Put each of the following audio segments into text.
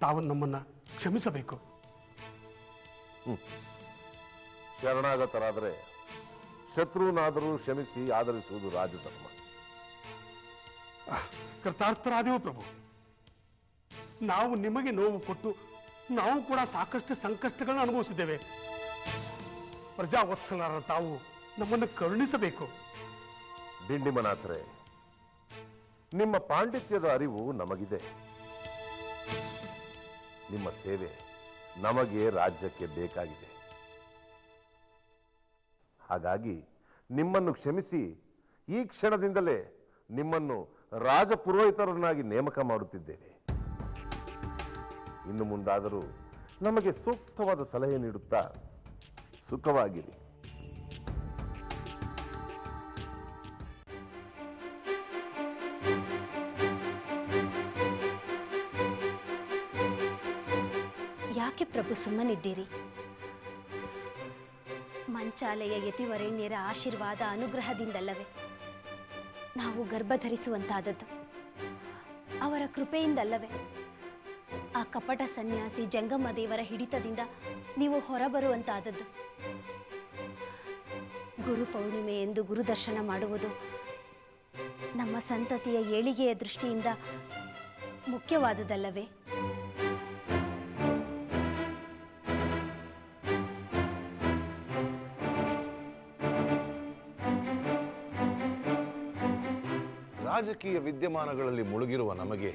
ತಾವು ನಮ್ಮನ್ನು ಕ್ಷಮಿಸಬೇಕು ಶರಣಾಗತರಾದರೆ ಶತ್ರುನಾದರೂ ಕ್ಷಮಿಸಿ ಆದರಿಸುವುದು ರಾಜಧರ್ಮ ಕೃತಾರ್ಥರಾದೆವು ಪ್ರಭು ನಾವು ನಿಮಗೆ ನೋವು ಕೊಟ್ಟು ನಾವು ಕೂಡ ಸಾಕಷ್ಟು ಸಂಕಷ್ಟಗಳನ್ನು ಅನುಭವಿಸಿದ್ದೇವೆ ಪ್ರಜಾವತ್ಸಲರ ತಾವು ನಮ್ಮನ್ನು ಕರುಣಿಸಬೇಕು ಡಿಂಡಿಮನಾಥರೇ ನಿಮ್ಮ ಪಾಂಡಿತ್ಯದ ಅರಿವು ನಮಗಿದೆ ನಿಮ್ಮ ಸೇವೆ ನಮಗೆ ರಾಜ್ಯಕ್ಕೆ ಬೇಕಾಗಿದೆ ಹಾಗಾಗಿ ನಿಮ್ಮನ್ನು ಕ್ಷಮಿಸಿ ಈ ಕ್ಷಣದಿಂದಲೇ ನಿಮ್ಮನ್ನು ರಾಜಪುರೋಹಿತರನ್ನಾಗಿ ನೇಮಕ ಮಾಡುತ್ತಿದ್ದೇವೆ ಇನ್ನು ಮುಂದಾದರೂ ನಮಗೆ ಸೂಕ್ತವಾದ ಸಲಹೆ ನೀಡುತ್ತಾ ಸುಖವಾಗಿರಿ ಯಾಕೆ ಪ್ರಭು ಸುಮ್ಮನಿದ್ದೀರಿ ಮಂಚಾಲೆಯ ಯತಿವರೇಣ್ಯರ ಆಶೀರ್ವಾದ ಅನುಗ್ರಹದಿಂದಲ್ಲವೇ ನಾವು ಗರ್ಭಧರಿಸುವಂತಾದದ್ದು ಅವರ ಕೃಪೆಯಿಂದಲ್ಲವೇ ಆ ಕಪಟ ಸನ್ಯಾಸಿ ಜಂಗಮ ದೇವರ ಹಿಡಿತದಿಂದ ನೀವು ಹೊರಬರುವಂತಾದದ್ದು ಗುರು ಪೌರ್ಣಿಮೆ ಎಂದು ಗುರುದರ್ಶನ ಮಾಡುವುದು ನಮ್ಮ ಸಂತತಿಯ ಏಳಿಗೆಯ ದೃಷ್ಟಿಯಿಂದ ಮುಖ್ಯವಾದುದಲ್ಲವೇ ರಾಜಕೀಯ ವಿದ್ಯಮಾನಗಳಲ್ಲಿ ಮುಳುಗಿರುವ ನಮಗೆ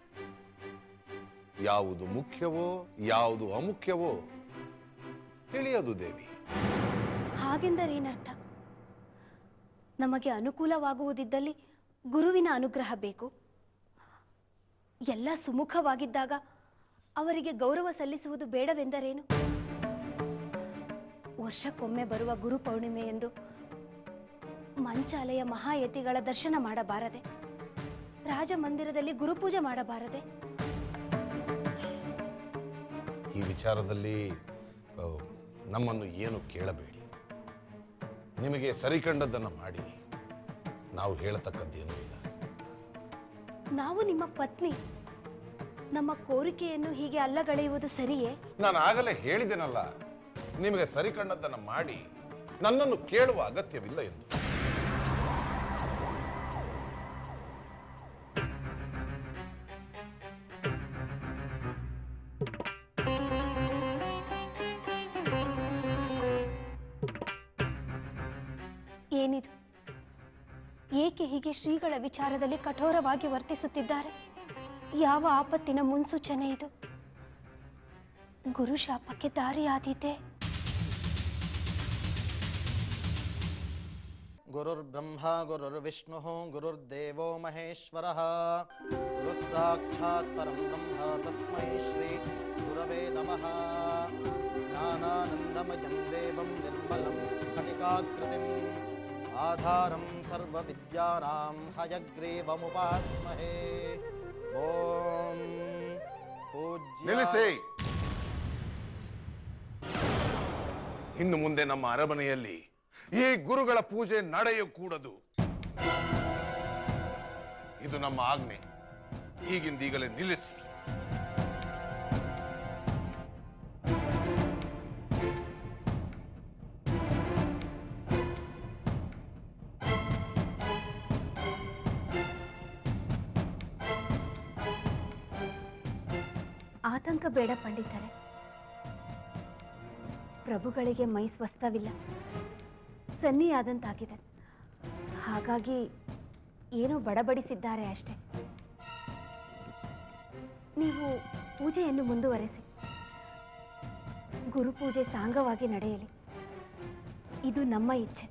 ಯಾವುದು ಮುಖ್ಯವೋ ಯಾವುದು ಅಮುಖ್ಯವೋ ತಿಳಿಯದು ದೇವಿ ಹಾಗೆಂದರೇನರ್ಥ ನಮಗೆ ಅನುಕೂಲವಾಗುವುದಿದ್ದಲ್ಲಿ ಗುರುವಿನ ಅನುಗ್ರಹ ಬೇಕು ಎಲ್ಲ ಸುಮುಖವಾಗಿದ್ದಾಗ ಅವರಿಗೆ ಗೌರವ ಸಲ್ಲಿಸುವುದು ಬೇಡವೆಂದರೇನು ವರ್ಷಕ್ಕೊಮ್ಮೆ ಬರುವ ಗುರು ಪೌರ್ಣಿಮೆ ಎಂದು ಮಂಚಾಲೆಯ ಮಹಾಯತಿಗಳ ದರ್ಶನ ಮಾಡಬಾರದೆ ರಾಜಮಂದಿರದಲ್ಲಿ ಗುರುಪೂಜೆ ಮಾಡಬಾರದೆ ಈ ವಿಚಾರದಲ್ಲಿ ಆ, ನಮ್ಮನ್ನು ಏನು ಕೇಳಬೇಡಿ ನಿಮಗೆ ಸರಿ ಕಂಡದ್ದನ್ನು ಮಾಡಿ ನಾವು ಹೇಳತಕ್ಕದ್ದೇನೂ ಇಲ್ಲ ನಾವು ನಿಮ್ಮ ಪತ್ನಿ ನಮ್ಮ ಕೋರಿಕೆಯನ್ನು ಹೀಗೆ ಅಲ್ಲಗಳೆಯುವುದು ಸರಿಯೇ ನಾನು ಆಗಲೇ ಹೇಳಿದೆನಲ್ಲ ನಿಮಗೆ ಸರಿ ಕಂಡದ್ದನ್ನು ಮಾಡಿ ನನ್ನನ್ನು ಕೇಳುವ ಅಗತ್ಯವಿಲ್ಲ ಎಂದು ಏನಿದು ಏಕೆ ಹೀಗೆ ಶ್ರೀಗಳ ವಿಚಾರದಲ್ಲಿ ಕಠೋರವಾಗಿ ವರ್ತಿಸುತ್ತಿದ್ದಾರೆ ಯಾವ ಆಪತ್ತಿನ ಮುನ್ಸೂಚನೆ ಇದು ಗುರು ಶಾಪಕ್ಕೆ ದಾರಿಯಾದೀತೆ गुरुर्ब्रह्मा गुरुर्विष्णुः गुरुर्देवो महेश्वरः गुरुः साक्षात् परं ब्रह्म तस्मै श्री गुरवे नमः ज्ञानानन्दमयं देवं निर्मलं स्फटिकाकृतिम् आधारं सर्वविद्यानां हयग्रीवमुपास्महे ॐ पूज्य ನಿಲ್ಲಿಸಿ ಇನ್ನು ಮುಂದೆ ನಮ್ಮ ಅರಮನೆಯಲ್ಲಿ ಈ ಗುರುಗಳ ಪೂಜೆ ನಡೆಯಕೂಡದು ಇದು ನಮ್ಮ ಆಜ್ಞೆ ಈಗಿಂದೀಗಲೇ ನಿಲ್ಲಿಸಿ ಆತಂಕ ಬೇಡ ಪಂಡಿತರೆ ಪ್ರಭುಗಳಿಗೆ ಮೈ ಸ್ವಸ್ಥವಿಲ್ಲ ಸನ್ನಿಯಾದಂತಾಗಿದೆ ಹಾಗಾಗಿ ಏನೋ ಬಡಬಡಿಸಿದ್ದಾರೆ ಅಷ್ಟೆ ನೀವು ಪೂಜೆಯನ್ನು ಮುಂದುವರೆಸಿ ಗುರುಪೂಜೆ ಸಾಂಗವಾಗಿ ನಡೆಯಲಿ ಇದು ನಮ್ಮ ಇಚ್ಛೆ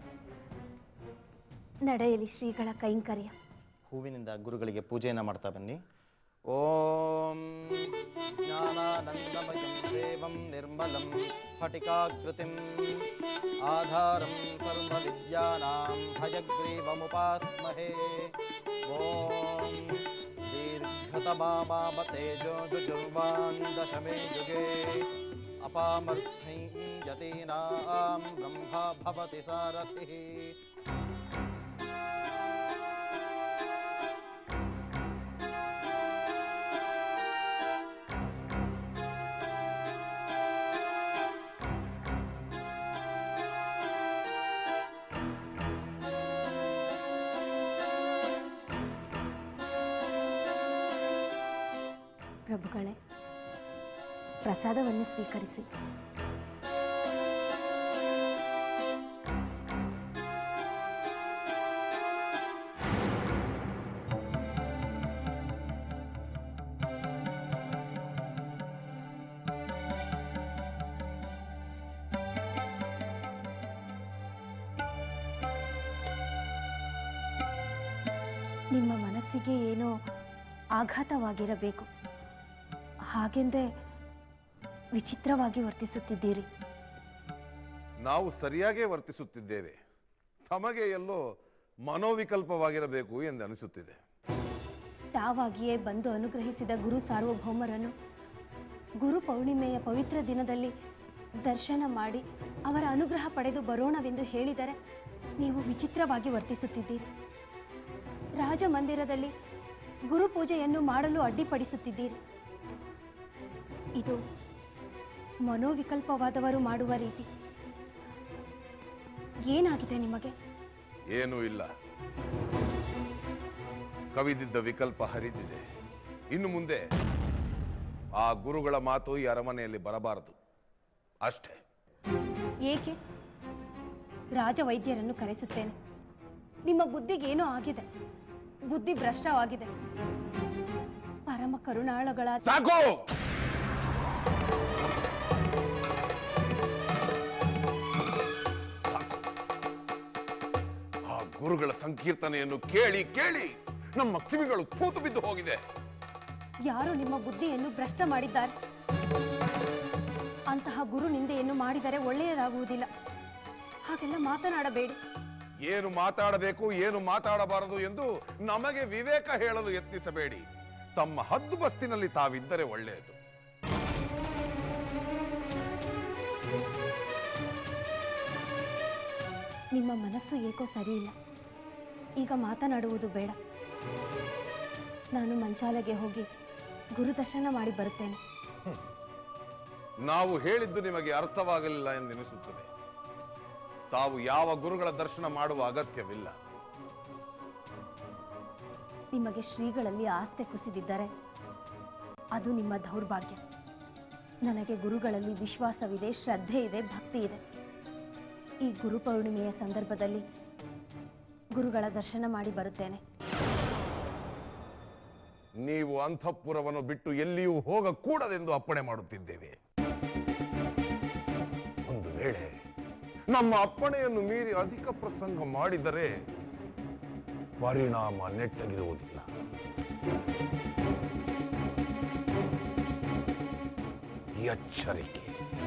ನಡೆಯಲಿ ಶ್ರೀಗಳ ಕೈಂಕರ್ಯ ಹೂವಿನಿಂದ ಗುರುಗಳಿಗೆ ಪೂಜೆಯನ್ನು ಮಾಡ್ತಾ ಬನ್ನಿ ಓಂ ಜ್ಞಾನಾನಂದಮಯಂ ದೇವಂ ನಿರ್ಮಲಂ ಸ್ಫಟಿಕಾಕೃತಿಂ ಆಧಾರಂ ಸರ್ವವಿದ್ಯಾನಾಂ ಹಯಗ್ರೀವಮುಪಾಸ್ಮಹೇ ಓಂ ದೀರ್ಘತಮಾಮಾಮ ತೇಜೋ ಜುಜುರ್ವಾನ್ ದಶಮೇ ಯುಗೆ ಅಪಾಮರ್ಥೈ ಯತೀನಾಂ ಬ್ರಹ್ಮ ಭವತಿ ಸಾರಥಿಃ ಪ್ರಭುಗಳೇ ಪ್ರಸಾದವನ್ನು ಸ್ವೀಕರಿಸಿ ನಿಮ್ಮ ಮನಸ್ಸಿಗೆ ಏನೋ ಆಘಾತವಾಗಿರಬೇಕು ಹಾಗೆಂದೇ ವಿಚಿತ್ರವಾಗಿ ವರ್ತಿಸುತ್ತಿದ್ದೀರಿ ನಾವು ಸರಿಯಾಗೇ ವರ್ತಿಸುತ್ತಿದ್ದೇವೆ ತಮಗೆ ಎಲ್ಲೋ ಮನೋವಿಕಲ್ಪವಾಗಿರಬೇಕು ಎಂದು ಅನಿಸುತ್ತಿದೆ ತಾವಾಗಿಯೇ ಬಂದು ಅನುಗ್ರಹಿಸಿದ ಗುರು ಸಾರ್ವಭೌಮರನ್ನು ಗುರು ಪೌರ್ಣಿಮೆಯ ಪವಿತ್ರ ದಿನದಲ್ಲಿ ದರ್ಶನ ಮಾಡಿ ಅವರ ಅನುಗ್ರಹ ಪಡೆದು ಬರೋಣವೆಂದು ಹೇಳಿದರೆ ನೀವು ವಿಚಿತ್ರವಾಗಿ ವರ್ತಿಸುತ್ತಿದ್ದೀರಿ ರಾಜಮಂದಿರದಲ್ಲಿ ಗುರು ಪೂಜೆಯನ್ನು ಮಾಡಲು ಅಡ್ಡಿಪಡಿಸುತ್ತಿದ್ದೀರಿ ಇದು ಮನೋವಿಕಲ್ಪವಾದವರು ಮಾಡುವ ರೀತಿ ಏನಾಗಿದೆ ನಿಮಗೆ ಏನೂ ಇಲ್ಲ ಕವಿದಿದ್ದ ವಿಕಲ್ಪ ಹರಿದಿದೆ ಇನ್ನು ಮುಂದೆ ಆ ಗುರುಗಳ ಮಾತು ಈ ಅರಮನೆಯಲ್ಲಿ ಬರಬಾರದು ಅಷ್ಟೇ ಏಕೆ ರಾಜವೈದ್ಯರನ್ನು ಕರೆಸುತ್ತೇನೆ ನಿಮ್ಮ ಬುದ್ಧಿಗೇನೋ ಆಗಿದೆ ಬುದ್ಧಿ ಭ್ರಷ್ಟವಾಗಿದೆ ಪರಮ ಕರುಣಾಳಗಳ ಸಾಕು ಸಾಕು ಆ ಗುರುಗಳ ಸಂಕೀರ್ತನೆಯನ್ನು ಕೇಳಿ ಕೇಳಿ ನಮ್ಮ ಕಿವಿಗಳು ತೂತು ಬಿದ್ದು ಹೋಗಿದೆ ಯಾರು ನಿಮ್ಮ ಬುದ್ಧಿಯನ್ನು ಭ್ರಷ್ಟ ಮಾಡಿದ್ದಾರೆ ಅಂತಹ ಗುರು ನಿಂದೆಯನ್ನು ಮಾಡಿದರೆ ಒಳ್ಳೆಯದಾಗುವುದಿಲ್ಲ ಹಾಗೆಲ್ಲ ಮಾತನಾಡಬೇಡಿ ಏನು ಮಾತಾಡಬೇಕು ಏನು ಮಾತಾಡಬಾರದು ಎಂದು ನಮಗೆ ವಿವೇಕ ಹೇಳಲು ಯತ್ನಿಸಬೇಡಿ ತಮ್ಮ ಹದ್ದು ಬಸ್ತಿನಲ್ಲಿ ತಾವಿದ್ದರೆ ಒಳ್ಳೆಯದು ನಿಮ್ಮ ಮನಸ್ಸು ಏಕೋ ಸರಿಯಿಲ್ಲ ಈಗ ಮಾತನಾಡುವುದು ಬೇಡ ನಾನು ಮಂಚಾಲೆಗೆ ಹೋಗಿ ಗುರುದರ್ಶನ ಮಾಡಿ ಬರುತ್ತೇನೆ ನಾವು ಹೇಳಿದ್ದು ನಿಮಗೆ ಅರ್ಥವಾಗಲಿಲ್ಲ ಎಂದೆನಿಸುತ್ತದೆ ತಾವು ಯಾವ ಗುರುಗಳ ದರ್ಶನ ಮಾಡುವ ಅಗತ್ಯವಿಲ್ಲ ನಿಮಗೆ ಶ್ರೀಗಳಲ್ಲಿ ಆಸ್ತೆ ಕುಸಿದಿದ್ದರೆ ಅದು ನಿಮ್ಮ ದೌರ್ಭಾಗ್ಯ ನನಗೆ ಗುರುಗಳಲ್ಲಿ ವಿಶ್ವಾಸವಿದೆ ಶ್ರದ್ಧೆ ಇದೆ ಭಕ್ತಿ ಇದೆ ಈ ಗುರು ಪೌರ್ಣಿಮೆಯ ಸಂದರ್ಭದಲ್ಲಿ ಗುರುಗಳ ದರ್ಶನ ಮಾಡಿ ಬರುತ್ತೇನೆ ನೀವು ಅಂತಃಪುರವನ್ನು ಬಿಟ್ಟು ಎಲ್ಲಿಯೂ ಹೋಗಕೂಡದೆಂದು ಅಪ್ಪಣೆ ಮಾಡುತ್ತಿದ್ದೇವೆ ಒಂದು ವೇಳೆ ನಮ್ಮ ಅಪ್ಪಣೆಯನ್ನು ಮೀರಿ ಅಧಿಕ ಪ್ರಸಂಗ ಮಾಡಿದರೆ ಪರಿಣಾಮ ನೆಟ್ಟಗಿರುವುದಿಲ್ಲ ಎಚ್ಚರಿಕೆ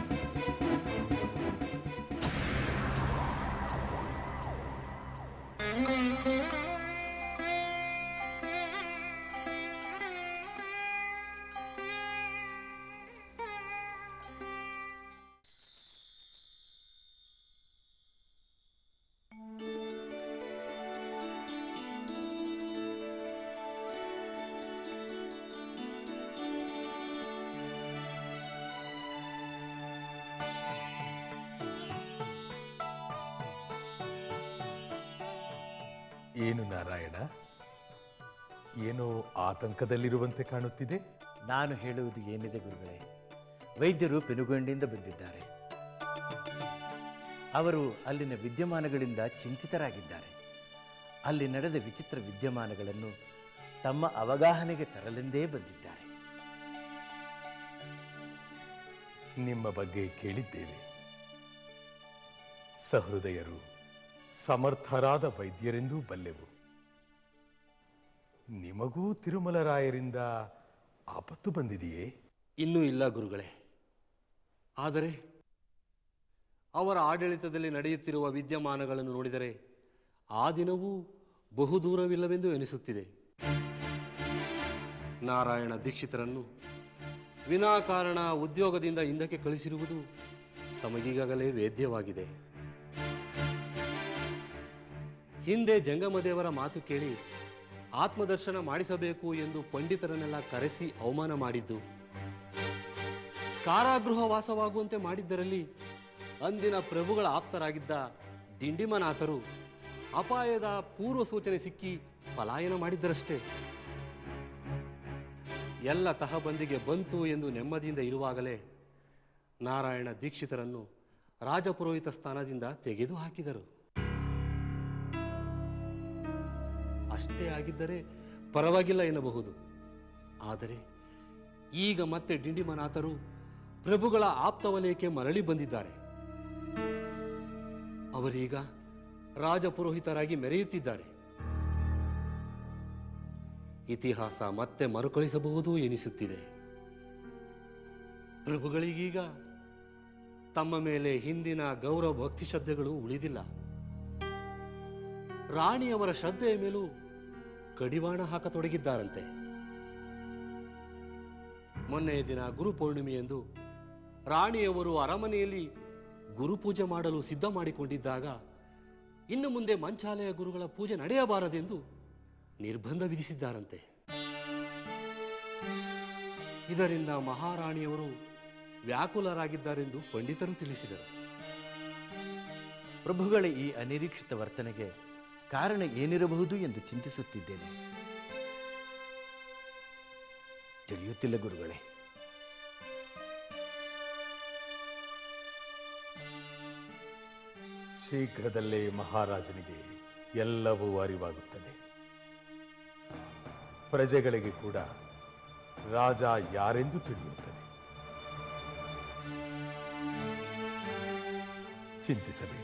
ಏನು ನಾರಾಯಣ ಏನೋ ಆತಂಕದಲ್ಲಿರುವಂತೆ ಕಾಣುತ್ತಿದೆ ನಾನು ಹೇಳುವುದು ಏನಿದೆ ಗುರುಗಳೇ ವೈದ್ಯರು ಪೆನುಗೊಂಡಿಂದ ಬಂದಿದ್ದಾರೆ ಅವರು ಅಲ್ಲಿನ ವಿದ್ಯಮಾನಗಳಿಂದ ಚಿಂತಿತರಾಗಿದ್ದಾರೆ ಅಲ್ಲಿ ನಡೆದ ವಿಚಿತ್ರ ವಿದ್ಯಮಾನಗಳನ್ನು ತಮ್ಮ ಅವಗಾಹನೆಗೆ ತರಲೆಂದೇ ಬಂದಿದ್ದಾರೆ ನಿಮ್ಮ ಬಗ್ಗೆ ಕೇಳಿದ್ದೇವೆ ಸಹೃದಯರು ಸಮರ್ಥರಾದ ವೈದ್ಯರೆಂದೂ ಬಲ್ಲೆವು ನಿಮಗೂ ತಿರುಮಲರಾಯರಿಂದ ಆಪತ್ತು ಬಂದಿದೆಯೇ ಇನ್ನೂ ಇಲ್ಲ ಗುರುಗಳೇ ಆದರೆ ಅವರ ಆಡಳಿತದಲ್ಲಿ ನಡೆಯುತ್ತಿರುವ ವಿದ್ಯಮಾನಗಳನ್ನು ನೋಡಿದರೆ ಆ ದಿನವೂ ಬಹುದೂರವಿಲ್ಲವೆಂದು ಎನಿಸುತ್ತಿದೆ ನಾರಾಯಣ ದೀಕ್ಷಿತರನ್ನು ವಿನಾಕಾರಣ ಉದ್ಯೋಗದಿಂದ ಹಿಂದಕ್ಕೆ ಕಳಿಸಿರುವುದು ತಮಗೀಗಾಗಲೇ ವೇದ್ಯವಾಗಿದೆ ಹಿಂದೆ ಜಂಗಮದೇವರ ಮಾತು ಕೇಳಿ ಆತ್ಮದರ್ಶನ ಮಾಡಿಸಬೇಕು ಎಂದು ಪಂಡಿತರನ್ನೆಲ್ಲ ಕರೆಸಿ ಅವಮಾನ ಮಾಡಿದ್ದು ಕಾರಾಗೃಹ ವಾಸವಾಗುವಂತೆ ಮಾಡಿದ್ದರಲ್ಲಿ ಅಂದಿನ ಪ್ರಭುಗಳ ಆಪ್ತರಾಗಿದ್ದ ದಿಂಡಿಮನಾಥರು ಅಪಾಯದ ಪೂರ್ವ ಸೂಚನೆ ಸಿಕ್ಕಿ ಪಲಾಯನ ಮಾಡಿದ್ದರಷ್ಟೇ ಎಲ್ಲ ತಹಬಂದಿಗೆ ಬಂತು ಎಂದು ನೆಮ್ಮದಿಯಿಂದ ಇರುವಾಗಲೇ ನಾರಾಯಣ ದೀಕ್ಷಿತರನ್ನು ರಾಜಪುರೋಹಿತ ಸ್ಥಾನದಿಂದ ತೆಗೆದು ಹಾಕಿದರು ಅಷ್ಟೇ ಆಗಿದ್ದರೆ ಪರವಾಗಿಲ್ಲ ಎನ್ನಬಹುದು ಆದರೆ ಈಗ ಮತ್ತೆ ಡಿಂಡಿಮನಾಥರು ಪ್ರಭುಗಳ ಆಪ್ತವಲಯಕ್ಕೆ ಮರಳಿ ಬಂದಿದ್ದಾರೆ ಅವರೀಗ ರಾಜಪುರೋಹಿತರಾಗಿ ಮೆರೆಯುತ್ತಿದ್ದಾರೆ ಇತಿಹಾಸ ಮತ್ತೆ ಮರುಕಳಿಸಬಹುದು ಎನಿಸುತ್ತಿದೆ ಪ್ರಭುಗಳಿಗೀಗ ತಮ್ಮ ಮೇಲೆ ಹಿಂದಿನ ಗೌರವ ಭಕ್ತಿ ಶ್ರದ್ಧೆಗಳು ಉಳಿದಿಲ್ಲ ರಾಣಿಯವರ ಶ್ರದ್ಧೆಯ ಮೇಲೂ ಕಡಿವಾಣ ಹಾಕತೊಡಗಿದ್ದಾರಂತೆ ಮೊನ್ನೆಯ ದಿನ ಗುರು ಪೌರ್ಣಿಮೆಯಂದು ರಾಣಿಯವರು ಅರಮನೆಯಲ್ಲಿ ಗುರುಪೂಜೆ ಮಾಡಲು ಸಿದ್ಧ ಮಾಡಿಕೊಂಡಿದ್ದಾಗ ಇನ್ನು ಮುಂದೆ ಮಂಚಾಲಯ ಗುರುಗಳ ಪೂಜೆ ನಡೆಯಬಾರದೆಂದು ನಿರ್ಬಂಧ ವಿಧಿಸಿದ್ದಾರಂತೆ ಇದರಿಂದ ಮಹಾರಾಣಿಯವರು ವ್ಯಾಕುಲರಾಗಿದ್ದಾರೆಂದು ಪಂಡಿತರು ತಿಳಿಸಿದರು ಪ್ರಭುಗಳ ಈ ಅನಿರೀಕ್ಷಿತ ವರ್ತನೆಗೆ ಕಾರಣ ಏನಿರಬಹುದು ಎಂದು ಚಿಂತಿಸುತ್ತಿದ್ದೇನೆ ತಿಳಿಯುತ್ತಿಲ್ಲ ಗುರುಗಳೇ ಶೀಘ್ರದಲ್ಲೇ ಮಹಾರಾಜನಿಗೆ ಎಲ್ಲವೂ ಅರಿವಾಗುತ್ತದೆ ಪ್ರಜೆಗಳಿಗೆ ಕೂಡ ರಾಜ ಯಾರೆಂದು ತಿಳಿಯುತ್ತದೆ ಚಿಂತಿಸಬೇಡಿ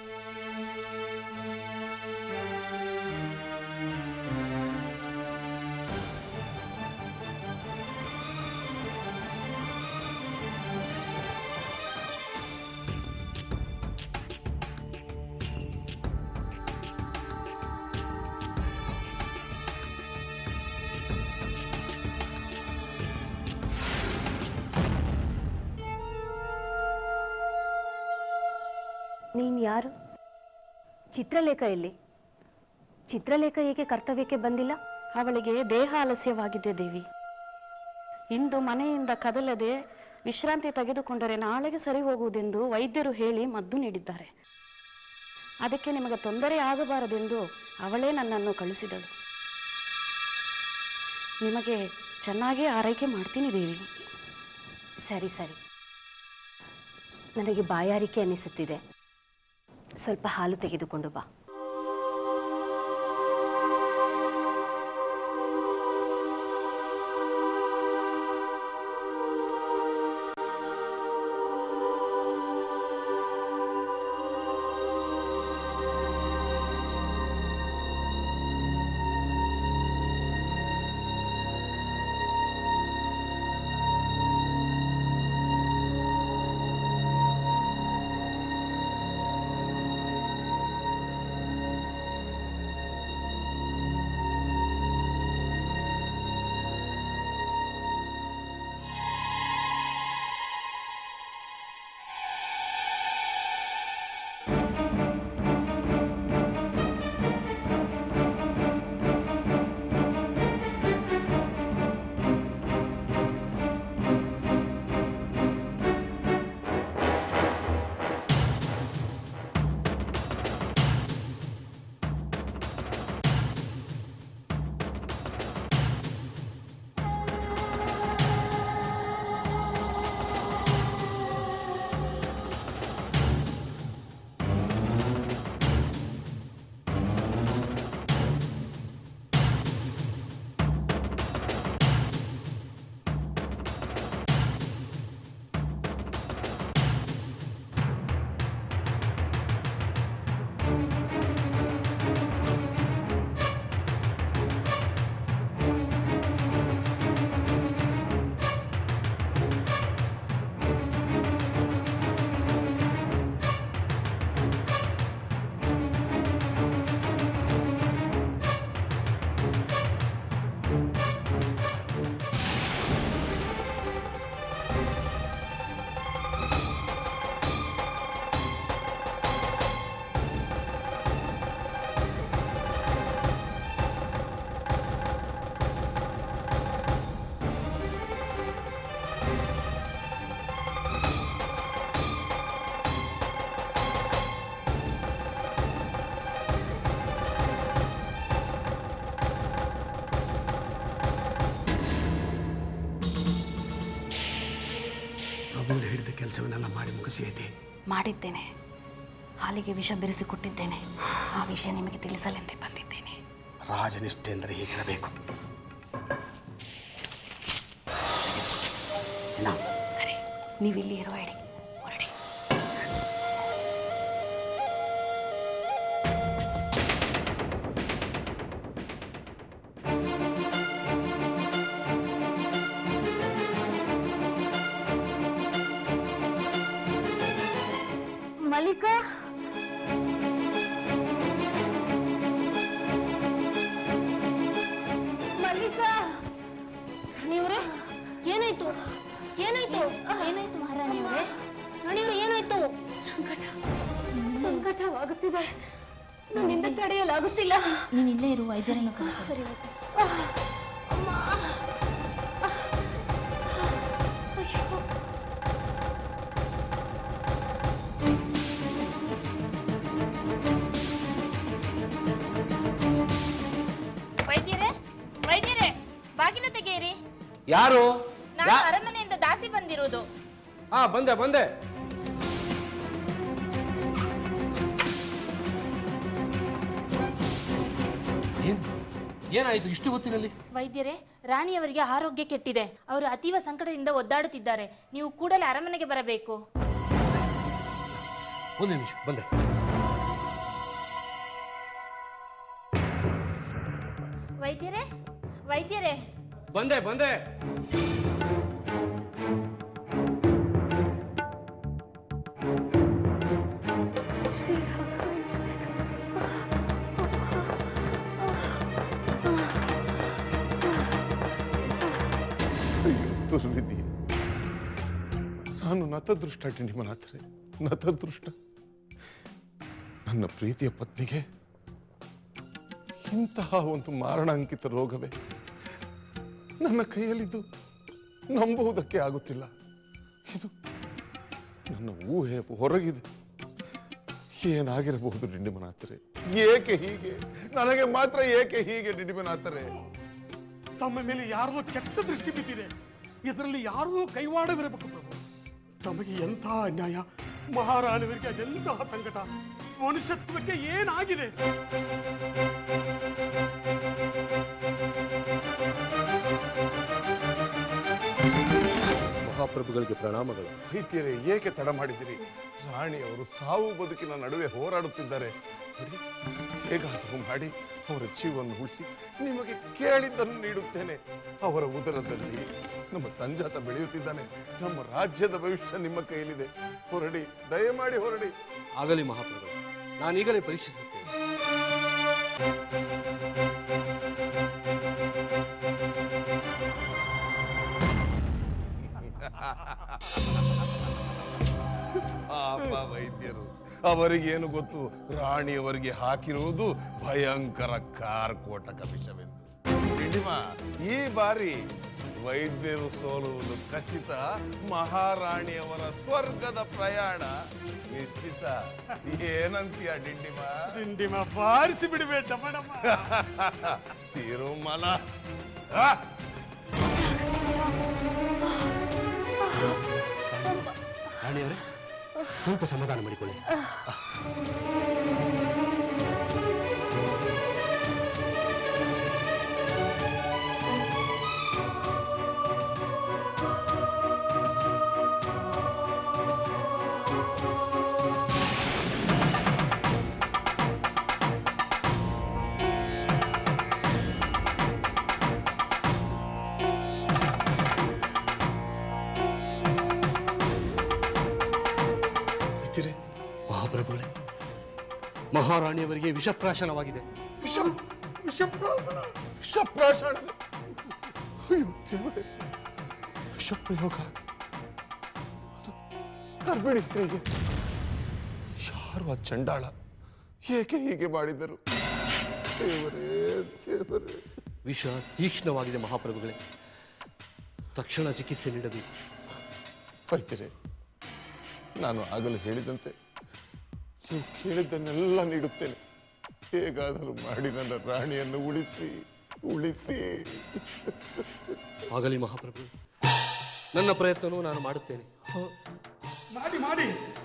ನೀನು ಯಾರು ಚಿತ್ರಲೇಖ ಎಲ್ಲಿ ಚಿತ್ರಲೇಖ ಏಕೆ ಕರ್ತವ್ಯಕ್ಕೆ ಬಂದಿಲ್ಲ ಅವಳಿಗೆ ದೇಹ ಆಲಸ್ಯವಾಗಿದೆ ದೇವಿ ಇಂದು ಮನೆಯಿಂದ ಕದಲದೆ ವಿಶ್ರಾಂತಿ ತೆಗೆದುಕೊಂಡರೆ ನಾಳೆಗೆ ಸರಿ ಹೋಗುವುದೆಂದು ವೈದ್ಯರು ಹೇಳಿ ಮದ್ದು ನೀಡಿದ್ದಾರೆ ಅದಕ್ಕೆ ನಿಮಗೆ ತೊಂದರೆ ಆಗಬಾರದೆಂದು ಅವಳೇ ನನ್ನನ್ನು ಕಳಿಸಿದಳು ನಿಮಗೆ ಚೆನ್ನಾಗಿ ಆರೈಕೆ ಮಾಡ್ತೀನಿ ದೇವಿ ಸರಿ ಸರಿ ನನಗೆ ಬಾಯಾರಿಕೆ ಅನಿಸುತ್ತಿದೆ ಸ್ವಲ್ಪ ಹಾಲು ತೆಗೆದುಕೊಂಡು ಬಾ ನೀವು ಹೇಳಿದ ಕೆಲಸವನ್ನೆಲ್ಲ ಮಾಡಿ ಮುಗಿಸಿಯೈತೆ ಮಾಡಿದ್ದೇನೆ ಹಾಲಿಗೆ ವಿಷ ಬೆರೆಸಿಕೊಟ್ಟಿದ್ದೇನೆ ಆ ವಿಷಯ ನಿಮಗೆ ತಿಳಿಸಲೆಂದೇ ಬಂದಿದ್ದೇನೆ ರಾಜನಿಷ್ಠೆ ಅಂದರೆ ಹೀಗಿರಬೇಕು ನಾವು ಸರಿ ನೀವಿಲ್ಲಿ ಇರುವ ಹೇಳಿ ಹೊರಡಿ ಮಲ್ಲಿಕಾ ಮಲ್ಲಿಕಾ ರಾಣಿಯವರೇ ಏನಾಯ್ತು ಏನಾಯ್ತು ಏನಾಯ್ತು ಮಹಾರಾಣಿಯವರೇ ರಾಣಿಯವರೇ ಏನಾಯ್ತು ಸಂಕಟ ಸಂಕಟವಾಗುತ್ತಿದೆ ನನ್ನಿಂದ ತಡೆಯಲಾಗುತ್ತಿಲ್ಲ ನೀನು ಇಲ್ಲೇ ಇರು ವೈದ್ಯರನ್ನು ಕರೆದು ಸರಿ ವೈದ್ಯರೇ ವೈದ್ಯರೇ ಬಾಗಿಲು ತೆಗೆಯಿರಿ ಯಾರು ನಾನು ಅರಮನೆಯಿಂದ ದಾಸಿ ಬಂದಿರುವುದು ಹಾ ಬಂದೆ ಬಂದೆ ಏನು ಏನಾಯಿತು ಇಷ್ಟು ಹೊತ್ತಿನಲ್ಲಿ ವೈದ್ಯರೇ ರಾಣಿಯವರಿಗೆ ಆರೋಗ್ಯ ಕೆಟ್ಟಿದೆ ಅವರು ಅತೀವ ಸಂಕಟದಿಂದ ಒದ್ದಾಡುತ್ತಿದ್ದಾರೆ ನೀವು ಕೂಡಲೇ ಅರಮನೆಗೆ ಬರಬೇಕು ಒಂದು ನಿಮಿಷ ಬಂದೆ ವೈದ್ಯರೇ ವೈದ್ಯರೇ ಬಂದೆ ಬಂದೆ ದುರ್ವಿಧಿ ನಾನು ನತದೃಷ್ಟ ಡಿಂಡಿಮನಾಥರೆ ನತದೃಷ್ಟ ನನ್ನ ಪ್ರೀತಿಯ ಪತ್ನಿಗೆ ಇಂತಹ ಒಂದು ಮಾರಣಾಂಕಿತ ರೋಗವೇ ನನ್ನ ಕೈಯಲ್ಲಿದ್ದು ನಂಬುವುದಕ್ಕೆ ಆಗುತ್ತಿಲ್ಲ ಇದು ನನ್ನ ಊಹೆ ಹೊರಗಿದೆ ಏನಾಗಿರಬಹುದು ಡಿಂಡಿಮನಾಥರೆ ಏಕೆ ಹೀಗೆ ನನಗೆ ಮಾತ್ರ ಏಕೆ ಹೀಗೆ ಡಿಂಡಿಮನಾಥರೆ ತಮ್ಮ ಮೇಲೆ ಯಾರದೋ ಕೆಟ್ಟ ದೃಷ್ಟಿ ಬಿದ್ದಿದೆ ಇದರಲ್ಲಿ ಯಾರದೋ ಕೈವಾಡವಿರಬೇಕು ಪ್ರಭು ತಮಗೆ ಎಂಥ ಅನ್ಯಾಯ ಮಹಾರಾಣಿಯವರಿಗೆ ಅದೆಂತಹ ಸಂಕಟ ಮನುಷ್ಯತ್ವಕ್ಕೆ ಏನಾಗಿದೆ ಮಹಾಪ್ರಭುಗಳಿಗೆ ಪ್ರಣಾಮಗಳು ವೈದ್ಯರೇ ಏಕೆ ತಡ ಮಾಡಿದಿರಿ ರಾಣಿಯವರು ಸಾವು ಬದುಕಿನ ನಡುವೆ ಹೋರಾಡುತ್ತಿದ್ದಾರೆ ನೋಡಿ, ಹೇಗಾದರೂ ಮಾಡಿ ಅವರ ಜೀವವನ್ನು ಉಳಿಸಿ ನಿಮಗೆ ಕೇಳಿದ್ದನ್ನು ನೀಡುತ್ತೇನೆ ಅವರ ಉದರದಲ್ಲಿ ನಮ್ಮ ಸಂಜಾತ ಬೆಳೆಯುತ್ತಿದ್ದಾನೆ ನಮ್ಮ ರಾಜ್ಯದ ಭವಿಷ್ಯ ನಿಮ್ಮ ಕೈಯಲ್ಲಿದೆ ಹೊರಡಿ ದಯಮಾಡಿ ಹೊರಡಿ ಆಗಲಿ ಮಹಾಪ್ರಭುಗಳು ನಾನೀಗಲೇ ಪರೀಕ್ಷಿಸುತ್ತೇನೆ ಪಾಪ ವೈದ್ಯರು ಅವರಿಗೇನು ಗೊತ್ತು ರಾಣಿಯವರಿಗೆ ಹಾಕಿರುವುದು ಭಯಂಕರ ಕಾರ್ಕೋಟಕ ವಿಷವೆಂದು ಡಿಂಡಿಮ ಈ ಬಾರಿ ವೈದ್ಯರು ಸೋಲುವುದು ಖಚಿತ ಮಹಾರಾಣಿಯವರ ಸ್ವರ್ಗದ ಪ್ರಯಾಣ ನಿಶ್ಚಿತ ಏನಂತೀಯ ಡಿಂಡಿಮ ಡಿಂಡಿಮ ಬಾರಿಸಿ ಬಿಡಬೇಡ ಮೇಡಮ್ ತಿರುಮಲ ಆ! ರಾಣಿಯವರೇ ಸ್ವಲ್ಪ ಸಮಾಧಾನ ಮಾಡಿಕೊಳ್ಳಿ ವೈದ್ಯರೇ ಮಹಾಪ್ರಭುಗಳೇ ಮಹಾರಾಣಿಯವರಿಗೆ ವಿಷಪ್ರಾಶನವಾಗಿದೆ ವಿಷ ವಿಷಪ್ರಾಸನ ವಿಷಪ್ರಾಶನ ಅಯ್ಯೋ ದೇವರೇ ವಿಷಪ್ರಯೋಗ ಅದು ಗರ್ಭಿಣಿ ಸ್ತ್ರೀಗೆ ಯಾರು ಆ ಚಂಡಾಳ ಏಕೆ ಹೀಗೆ ಮಾಡಿದರು ದೇವರೇ ದೇವರೇ ವಿಷ ತೀಕ್ಷ್ಣವಾಗಿದೆ ಮಹಾಪ್ರಭುಗಳೇ ತಕ್ಷಣ ಚಿಕಿತ್ಸೆ ನೀಡಬೇಕು ವೈದ್ಯರೇ ನಾನು ಆಗಲೇ ಹೇಳಿದಂತೆ ನೀವು ಕೇಳಿದ್ದನ್ನೆಲ್ಲ ನೀಡುತ್ತೇನೆ ಹೇಗಾದರೂ ಮಾಡಿ ನನ್ನ ರಾಣಿಯನ್ನು ಉಳಿಸಿ ಉಳಿಸಿ ಆಗಲಿ ಮಹಾಪ್ರಭು ನನ್ನ ಪ್ರಯತ್ನವೂ ನಾನು ಮಾಡುತ್ತೇನೆ ಮಾಡಿ ಮಾಡಿ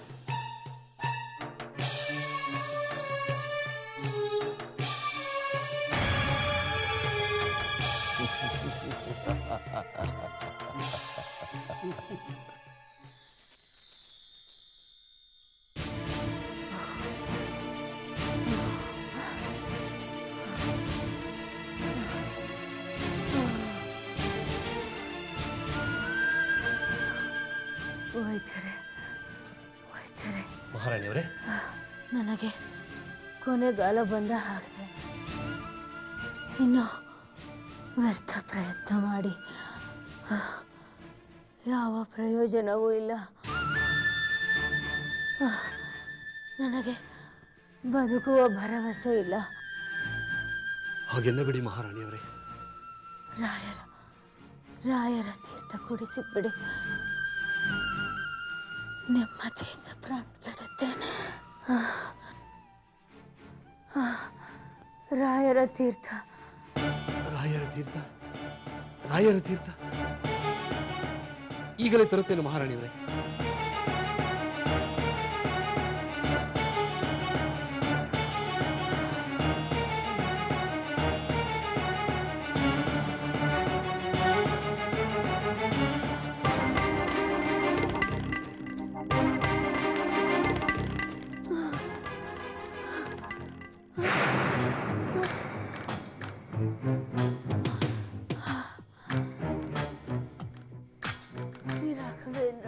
ವೈದ್ಯರೇ ವೈದ್ಯರೇ ಮಹಾರಾಣಿಯವರೇ ನನಗೆ ಕೊನೆಗಾಲ ಬಂದ ಹಾಗಿದೆ ಇನ್ನು ವ್ಯರ್ಥ ಪ್ರಯತ್ನ ಮಾಡಿ ಆ, ಯಾವ ಪ್ರಯೋಜನವೂ ಇಲ್ಲ ಆ, ನನಗೆ ಬದುಕುವ ಭರವಸೆ ಇಲ್ಲ ಹಾಗೆನ್ನಬೇಡಿ ಮಹಾರಾಣಿಯವರೇ ರಾಯರ ರಾಯರ ತೀರ್ಥ ಕುಡಿಸಿಬಿಡಿ ನೆಮ್ಮದಿಯಿಂದ ಪ್ರಾಣ ಬಿಡುತ್ತೇನೆ ಆ, ಆ, ರಾಯರ ತೀರ್ಥ ರಾಯರ ತೀರ್ಥ ರಾಯರ ತೀರ್ಥ ಈಗಲೇ ತರುತ್ತೇನೆ ಮಹಾರಾಣಿಯವರೇ ಶ್ರೀ ರಾಘವೇಂದ್ರ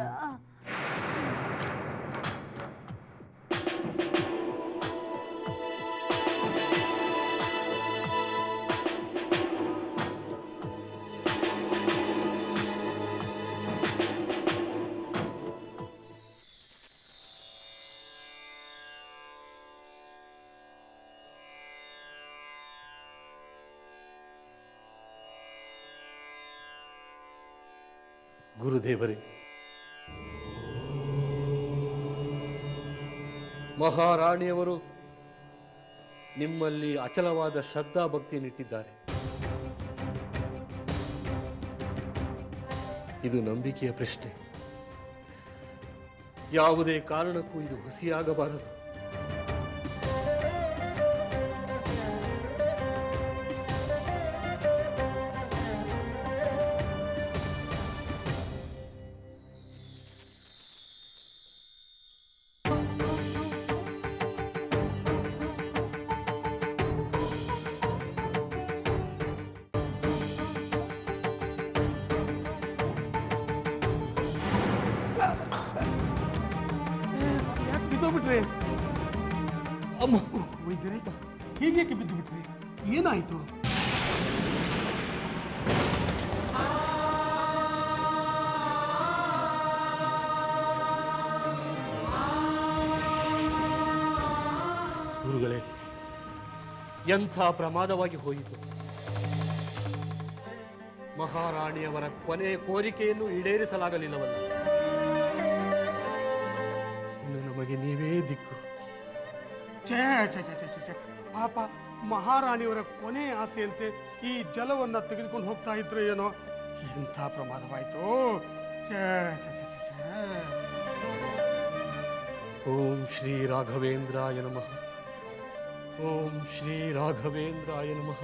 ಗುರುದೇವರೇ ಮಹಾರಾಣಿಯವರು ನಿಮ್ಮಲ್ಲಿ ಅಚಲವಾದ ಶ್ರದ್ಧಾ ಭಕ್ತಿಯನ್ನಿಟ್ಟಿದ್ದಾರೆ ಇದು ನಂಬಿಕೆಯ ಪ್ರಶ್ನೆ ಯಾವುದೇ ಕಾರಣಕ್ಕೂ ಇದು ಹುಸಿಯಾಗಬಾರದು ಯಾಕೆ ಬಿದ್ದೋಗ್ಬಿಟ್ರಿ ಅಮ್ಮ ವೈದ್ಯರೇ ಹೀಗೇಕೆ ಬಿದ್ದು ಬಿಟ್ರಿ ಏನಾಯ್ತು ಗುರುಗಳೇ ಎಂಥ ಪ್ರಮಾದವಾಗಿ ಹೋಯಿತು ಮಹಾರಾಣಿಯವರ ಕೊನೆಯ ಕೋರಿಕೆಯನ್ನು ಈಡೇರಿಸಲಾಗಲಿಲ್ಲವಲ್ಲ ಇನ್ನು ನಮಗೆ ನೀವೇ ದಿಕ್ಕು ಛೇ ಛೇ ಛೇ ಛೇ ಛೇ, ಛೇ ಪಾಪ ಮಹಾರಾಣಿಯವರ ಕೊನೆ ಆಸೆಯಂತೆ ಈ ಜಲವನ್ನ ತೆಗೆದುಕೊಂಡು ಹೋಗ್ತಾ ಇದ್ರು ಏನೋ ಎಂಥ ಪ್ರಮಾದವಾಯ್ತು ಛೇ ಛೇ ಛೇ ಛೇ, ಛೇ ಓಂ ಶ್ರೀ ರಾಘವೇಂದ್ರಾಯ ನಮಃ ಓಂ ಶ್ರೀ ರಾಘವೇಂದ್ರಾಯ ನಮಃ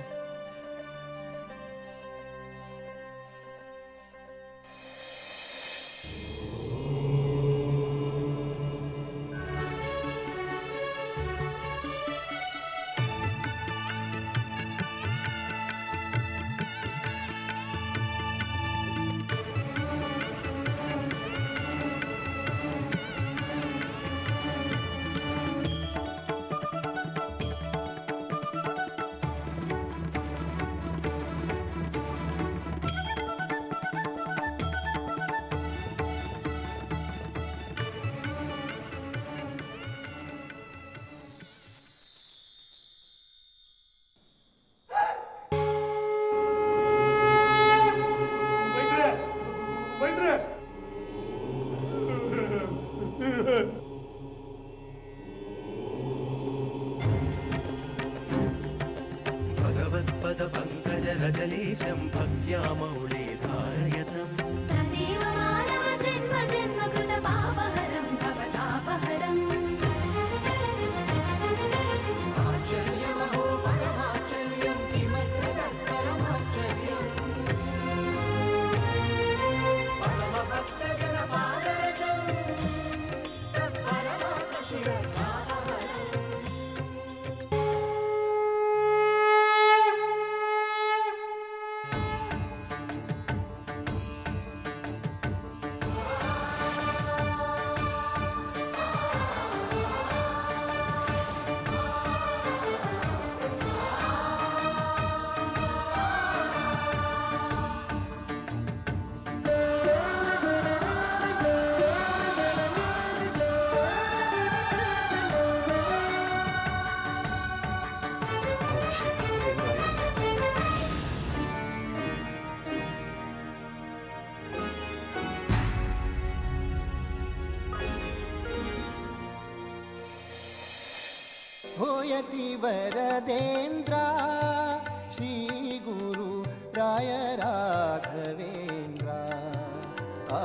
ವೈದ್ಯರೇ ವೈದ್ಯರೇ भगवत्पदपङ्कजरजलीशं भक्त्या मौळे धारयतम् तदेव मा भूयति वरदेन्द्र श्रीगुरु राय राघवेन्द्र आ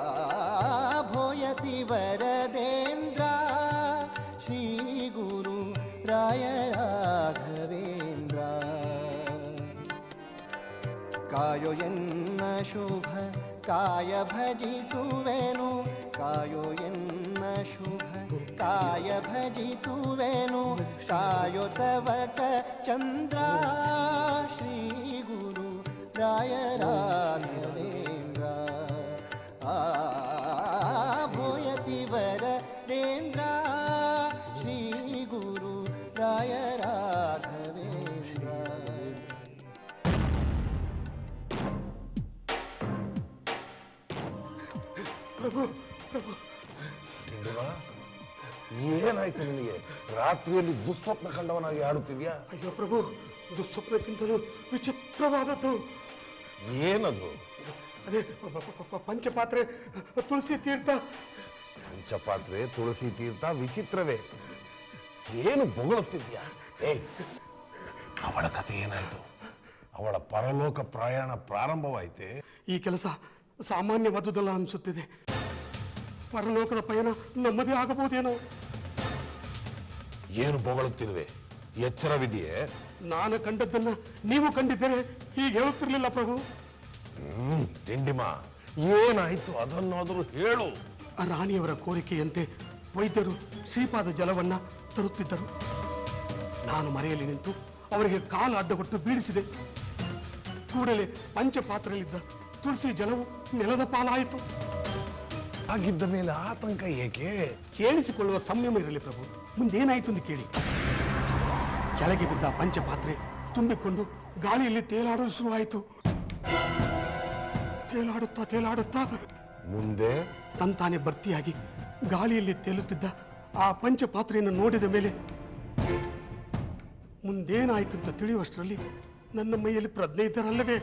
भूयति वरदेन्द्र श्रीगुरु राय राघवेन्द्र ಕಾಯೋ ಎನ್ನ ಶುಭ ಕಾಯ ಭಜಿಸುವೆನು ಕಾಯೋ ಎನ್ನ ಶುಭ ಕಾಯ ಭಜಿಸುವೆನು ಕಾಯೋ ತವಕ ಚಂದ್ರ ಶ್ರೀ ಗುರು ರಾಯ ರಾಘವೇಂದ್ರ ಆ ಭೂಯತಿ ವರದೇಂದ್ರ ಶ್ರೀ ಗುರು ರಾಯ ರಾಘವೇಂದ್ರ ಪ್ರಭು ಪ್ರಭು ಏನಾಯ್ತು ನಿನಗೆ ರಾತ್ರಿಯಲ್ಲಿ ದುಸ್ವಪ್ನ ಕಂಡವನಾಗಿ ಆಡುತ್ತಿದ್ಯಾ ಅಯ್ಯೋ ಪ್ರಭು ದುಸ್ವಪ್ನಕ್ಕಿಂತಲೂ ವಿಚಿತ್ರವಾದದ್ದು ಏನದು ಅದೇ ಪ- ಪ- ಪ- ಪ- ಪಂಚಪಾತ್ರೆ ತುಳಸಿ ತೀರ್ಥ ಪಂಚಪಾತ್ರೆ ತುಳಸಿ ತೀರ್ಥ ವಿಚಿತ್ರವೇ ಏನು ಬೊಗಳುತ್ತಿದ್ಯಾ ಏಯ್ ಅವಳ ಕಥೆ ಏನಾಯ್ತು ಅವಳ ಪರಲೋಕ ಪ್ರಯಾಣ ಪ್ರಾರಂಭವಾಯ್ತೆ ಈ ಕೆಲಸ ಸಾಮಾನ್ಯವಾದುದಲ್ಲ ಅನಿಸುತ್ತಿದೆ ಪರಲೋಕದ ಪಯಣ ನಮ್ಮದೇ ಆಗಬಹುದೇನೋ ಏನು ಬೊಗಳುತ್ತಿರುವೆ ಎಚ್ಚರವಿದೆಯೇ ನಾನು ಕಂಡದ್ದನ್ನ ನೀವು ಕಂಡಿದ್ದರೆ ಹೀಗೆ ಹೇಳುತ್ತಿರಲಿಲ್ಲ ಪ್ರಭು ಹ್ಮ್ ತಿಂಡಿಮ ಏನಾಯ್ತು ಅದನ್ನಾದರೂ ಹೇಳು ಆ ರಾಣಿಯವರ ಕೋರಿಕೆಯಂತೆ ವೈದ್ಯರು ಶ್ರೀಪಾದ ಜಲವನ್ನ ತರುತ್ತಿದ್ದರು ನಾನು ಮರೆಯಲ್ಲಿ ನಿಂತು ಅವರಿಗೆ ಕಾಲು ಅಡ್ಡಗೊಟ್ಟು ಬೀಳಿಸಿದೆ ಕೂಡಲೇ ಪಂಚಪಾತ್ರೆಯಲ್ಲಿದ್ದ ತುಳಸಿ ಜಲವು ನೆಲದ ಪಾಲಾಯಿತು ಆಗಿದ್ದ ಮೇಲೆ ಆತಂಕ ಏಕೆ ಕೇಳಿಸಿಕೊಳ್ಳುವ ಸಂಯಮ ಇರಲಿ ಪ್ರಭು ಮುಂದೇನಾಯಿತು ಎಂದು ಕೇಳಿ ಕೆಳಗೆ ಬಿದ್ದ ಪಂಚಪಾತ್ರೆ ತುಂಬಿಕೊಂಡು ಗಾಳಿಯಲ್ಲಿ ತೇಲಾಡಲು ಶುರುವಾಯಿತು ತೇಲಾಡುತ್ತಾ ತೇಲಾಡುತ್ತಾ ಮುಂದೆ ತಂತಾನೆ ಭರ್ತಿಯಾಗಿ ಗಾಳಿಯಲ್ಲಿ ತೇಲುತ್ತಿದ್ದ ಆ ಪಂಚಪಾತ್ರೆಯನ್ನು ನೋಡಿದ ಮೇಲೆ ಮುಂದೇನಾಯಿತು ಅಂತ ತಿಳಿಯುವಷ್ಟರಲ್ಲಿ ನನ್ನ ಮೈಯಲ್ಲಿ ಪ್ರಜ್ಞೆ ಇದ್ದರಲ್ಲವೇ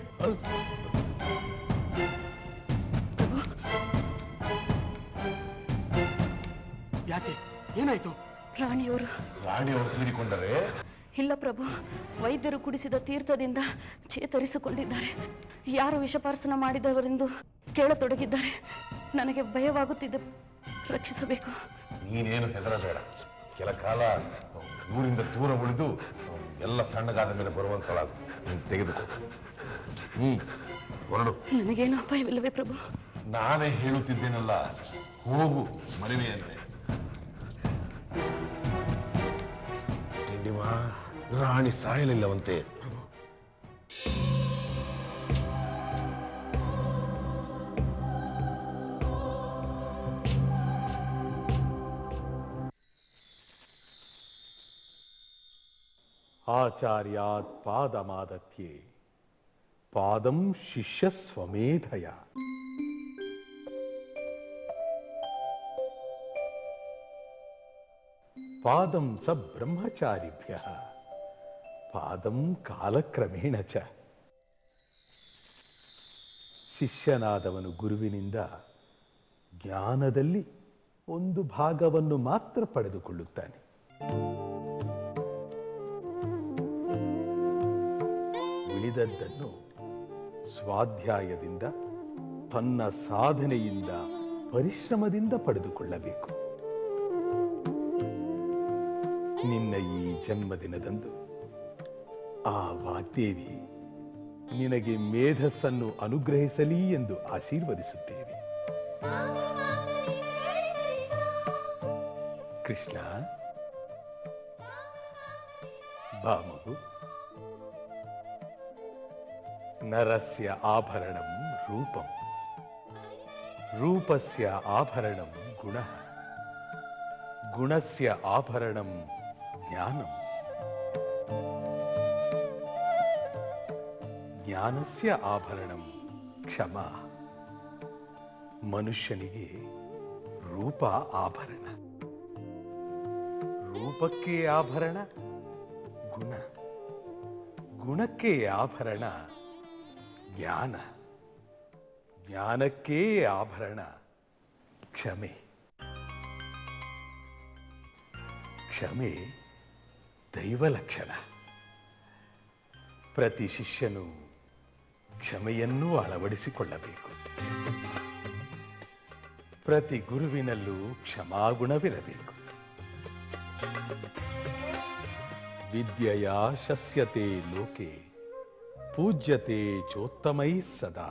ಯಾಕೆ ಏನಾಯ್ತು ರಾಣಿಯವರು ರಾಣಿಯವರು ತೀರಿಕೊಂಡರೆ ಇಲ್ಲ ಪ್ರಭು ವೈದ್ಯರು ಕುಡಿಸಿದ ತೀರ್ಥದಿಂದ ಚೇತರಿಸಿಕೊಂಡಿದ್ದಾರೆ ಯಾರು ವಿಷಪಾರ್ಸನ ಮಾಡಿದವರೆಂದು ಕೇಳತೊಡಗಿದ್ದಾರೆ ನನಗೆ ಭಯವಾಗುತ್ತಿದೆ ರಕ್ಷಿಸಬೇಕು ನೀನೇನು ಹೆದರಬೇಡ ಕೆಲ ಕಾಲ ಊರಿಂದ ದೂರ ಉಳಿದು ಎಲ್ಲ ತಣ್ಣಗಾದ ಮೇಲೆ ಬರುವಂತಳಾಗು ನೀನು ತೆಗೆದುಕೋ ಹ್ಮ್ ಹೊರಡು ನನಗೇನು ಅಪಾಯವಿಲ್ಲವೇ ಪ್ರಭು ನಾನೇ ಹೇಳುತ್ತಿದ್ದೇನಲ್ಲ ಹೋಗು ಮರಿವೆಯಂತೆ ತಿಂಡಿಮಾ ರಾಣಿ ಸಾಯಲಿಲ್ಲವಂತೆ ಆಚಾರ್ಯಾತ್ ಪಾದಮಾದತ್ಯೆ ಪಾದಂ ಶಿಷ್ಯ ಸ್ವಮೇಧಯ ಪಾದಂ ಸ ಬ್ರಹ್ಮಚಾರಿಭ್ಯ ಪಾದಂ ಕಾಲಕ್ರಮೇಣ ಚ ಶಿಷ್ಯನಾದವನು ಗುರುವಿನಿಂದ ಜ್ಞಾನದಲ್ಲಿ ಒಂದು ಭಾಗವನ್ನು ಮಾತ್ರ ಪಡೆದುಕೊಳ್ಳುತ್ತಾನೆ ಉಳಿದದ್ದನ್ನು ಸ್ವಾಧ್ಯಾಯದಿಂದ ತನ್ನ ಸಾಧನೆಯಿಂದ ಪರಿಶ್ರಮದಿಂದ ಪಡೆದುಕೊಳ್ಳಬೇಕು ನಿನ್ನ ಈ ಜನ್ಮದಿನದಂದು ಆ ವಾಗ್ದೇವಿ ನಿನಗೆ ಮೇಧಸ್ಸನ್ನು ಅನುಗ್ರಹಿಸಲಿ ಎಂದು ಆಶೀರ್ವದಿಸುತ್ತೇವೆ ಕೃಷ್ಣ ಬಾ ಮಗು ನರಸ್ಯ ಆಭರಣಂ ರೂಪಂ ರೂಪಸ್ಯ ಆಭರಣಂ ಗುಣ ಗುಣಸ್ಯ ಆಭರಣಂ ಜ್ಞಾನಂ ಜ್ಞಾನಸ್ಯ ಆಭರಣಂ ಕ್ಷಮ ಮನುಷ್ಯನಿಗೆ ರೂಪ ಆಭರಣ ರೂಪಕ್ಕೆ ಆಭರಣ ಗುಣ ಗುಣಕ್ಕೆ ಆಭರಣ ಜ್ಞಾನ ಜ್ಞಾನಕ್ಕೆ ಆಭರಣ ಕ್ಷಮೆ ಕ್ಷಮೆ ದೈವ ಲಕ್ಷಣ ಪ್ರತಿ ಶಿಷ್ಯನು ಕ್ಷಮೆಯನ್ನೂ ಅಳವಡಿಸಿಕೊಳ್ಳಬೇಕು ಪ್ರತಿ ಗುರುವಿನಲ್ಲೂ ಕ್ಷಮಾಗುಣವಿರಬೇಕು ವಿದ್ಯೆಯ ಶಸ್ಯತೆ ಲೋಕೆ ಪೂಜ್ಯತೆ ಚೋತ್ತಮೈ ಸದಾ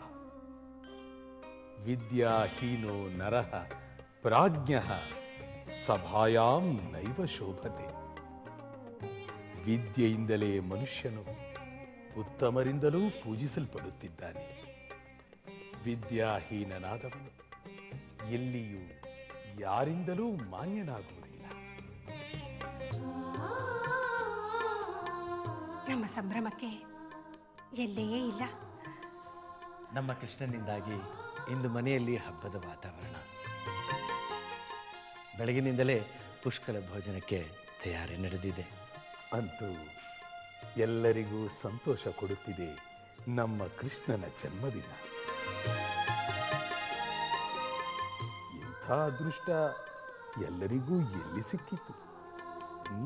ವಿದ್ಯಾಹೀನೋ ನರಃ ಪ್ರಾಜ್ಞ ಸಭಾಯಾಂ ನೈವ ಶೋಭತೆ ವಿದ್ಯೆಯಿಂದಲೇ ಮನುಷ್ಯನು ಉತ್ತಮರಿಂದಲೂ ಪೂಜಿಸಲ್ಪಡುತ್ತಿದ್ದಾನೆ ವಿದ್ಯಾಹೀನನಾದವನು ಎಲ್ಲಿಯೂ ಯಾರಿಂದಲೂ ಮಾನ್ಯನಾಗುವುದಿಲ್ಲ ನಮ್ಮ ಸಂಭ್ರಮಕ್ಕೆ ಎಲ್ಲೆಯೇ ಇಲ್ಲ ನಮ್ಮ ಕೃಷ್ಣನಿಂದಾಗಿ ಇಂದು ಮನೆಯಲ್ಲಿ ಹಬ್ಬದ ವಾತಾವರಣ ಬೆಳಗಿನಿಂದಲೇ ಪುಷ್ಕಳ ಭೋಜನಕ್ಕೆ ತಯಾರಿ ನಡೆದಿದೆ ಅಂತೂ ಎಲ್ಲರಿಗೂ ಸಂತೋಷ ಕೊಡುತ್ತಿದೆ ನಮ್ಮ ಕೃಷ್ಣನ ಜನ್ಮದಿನ ಇಂಥ ಅದೃಷ್ಟ ಎಲ್ಲರಿಗೂ ಎಲ್ಲಿ ಸಿಕ್ಕಿತು ಹ್ಮ್?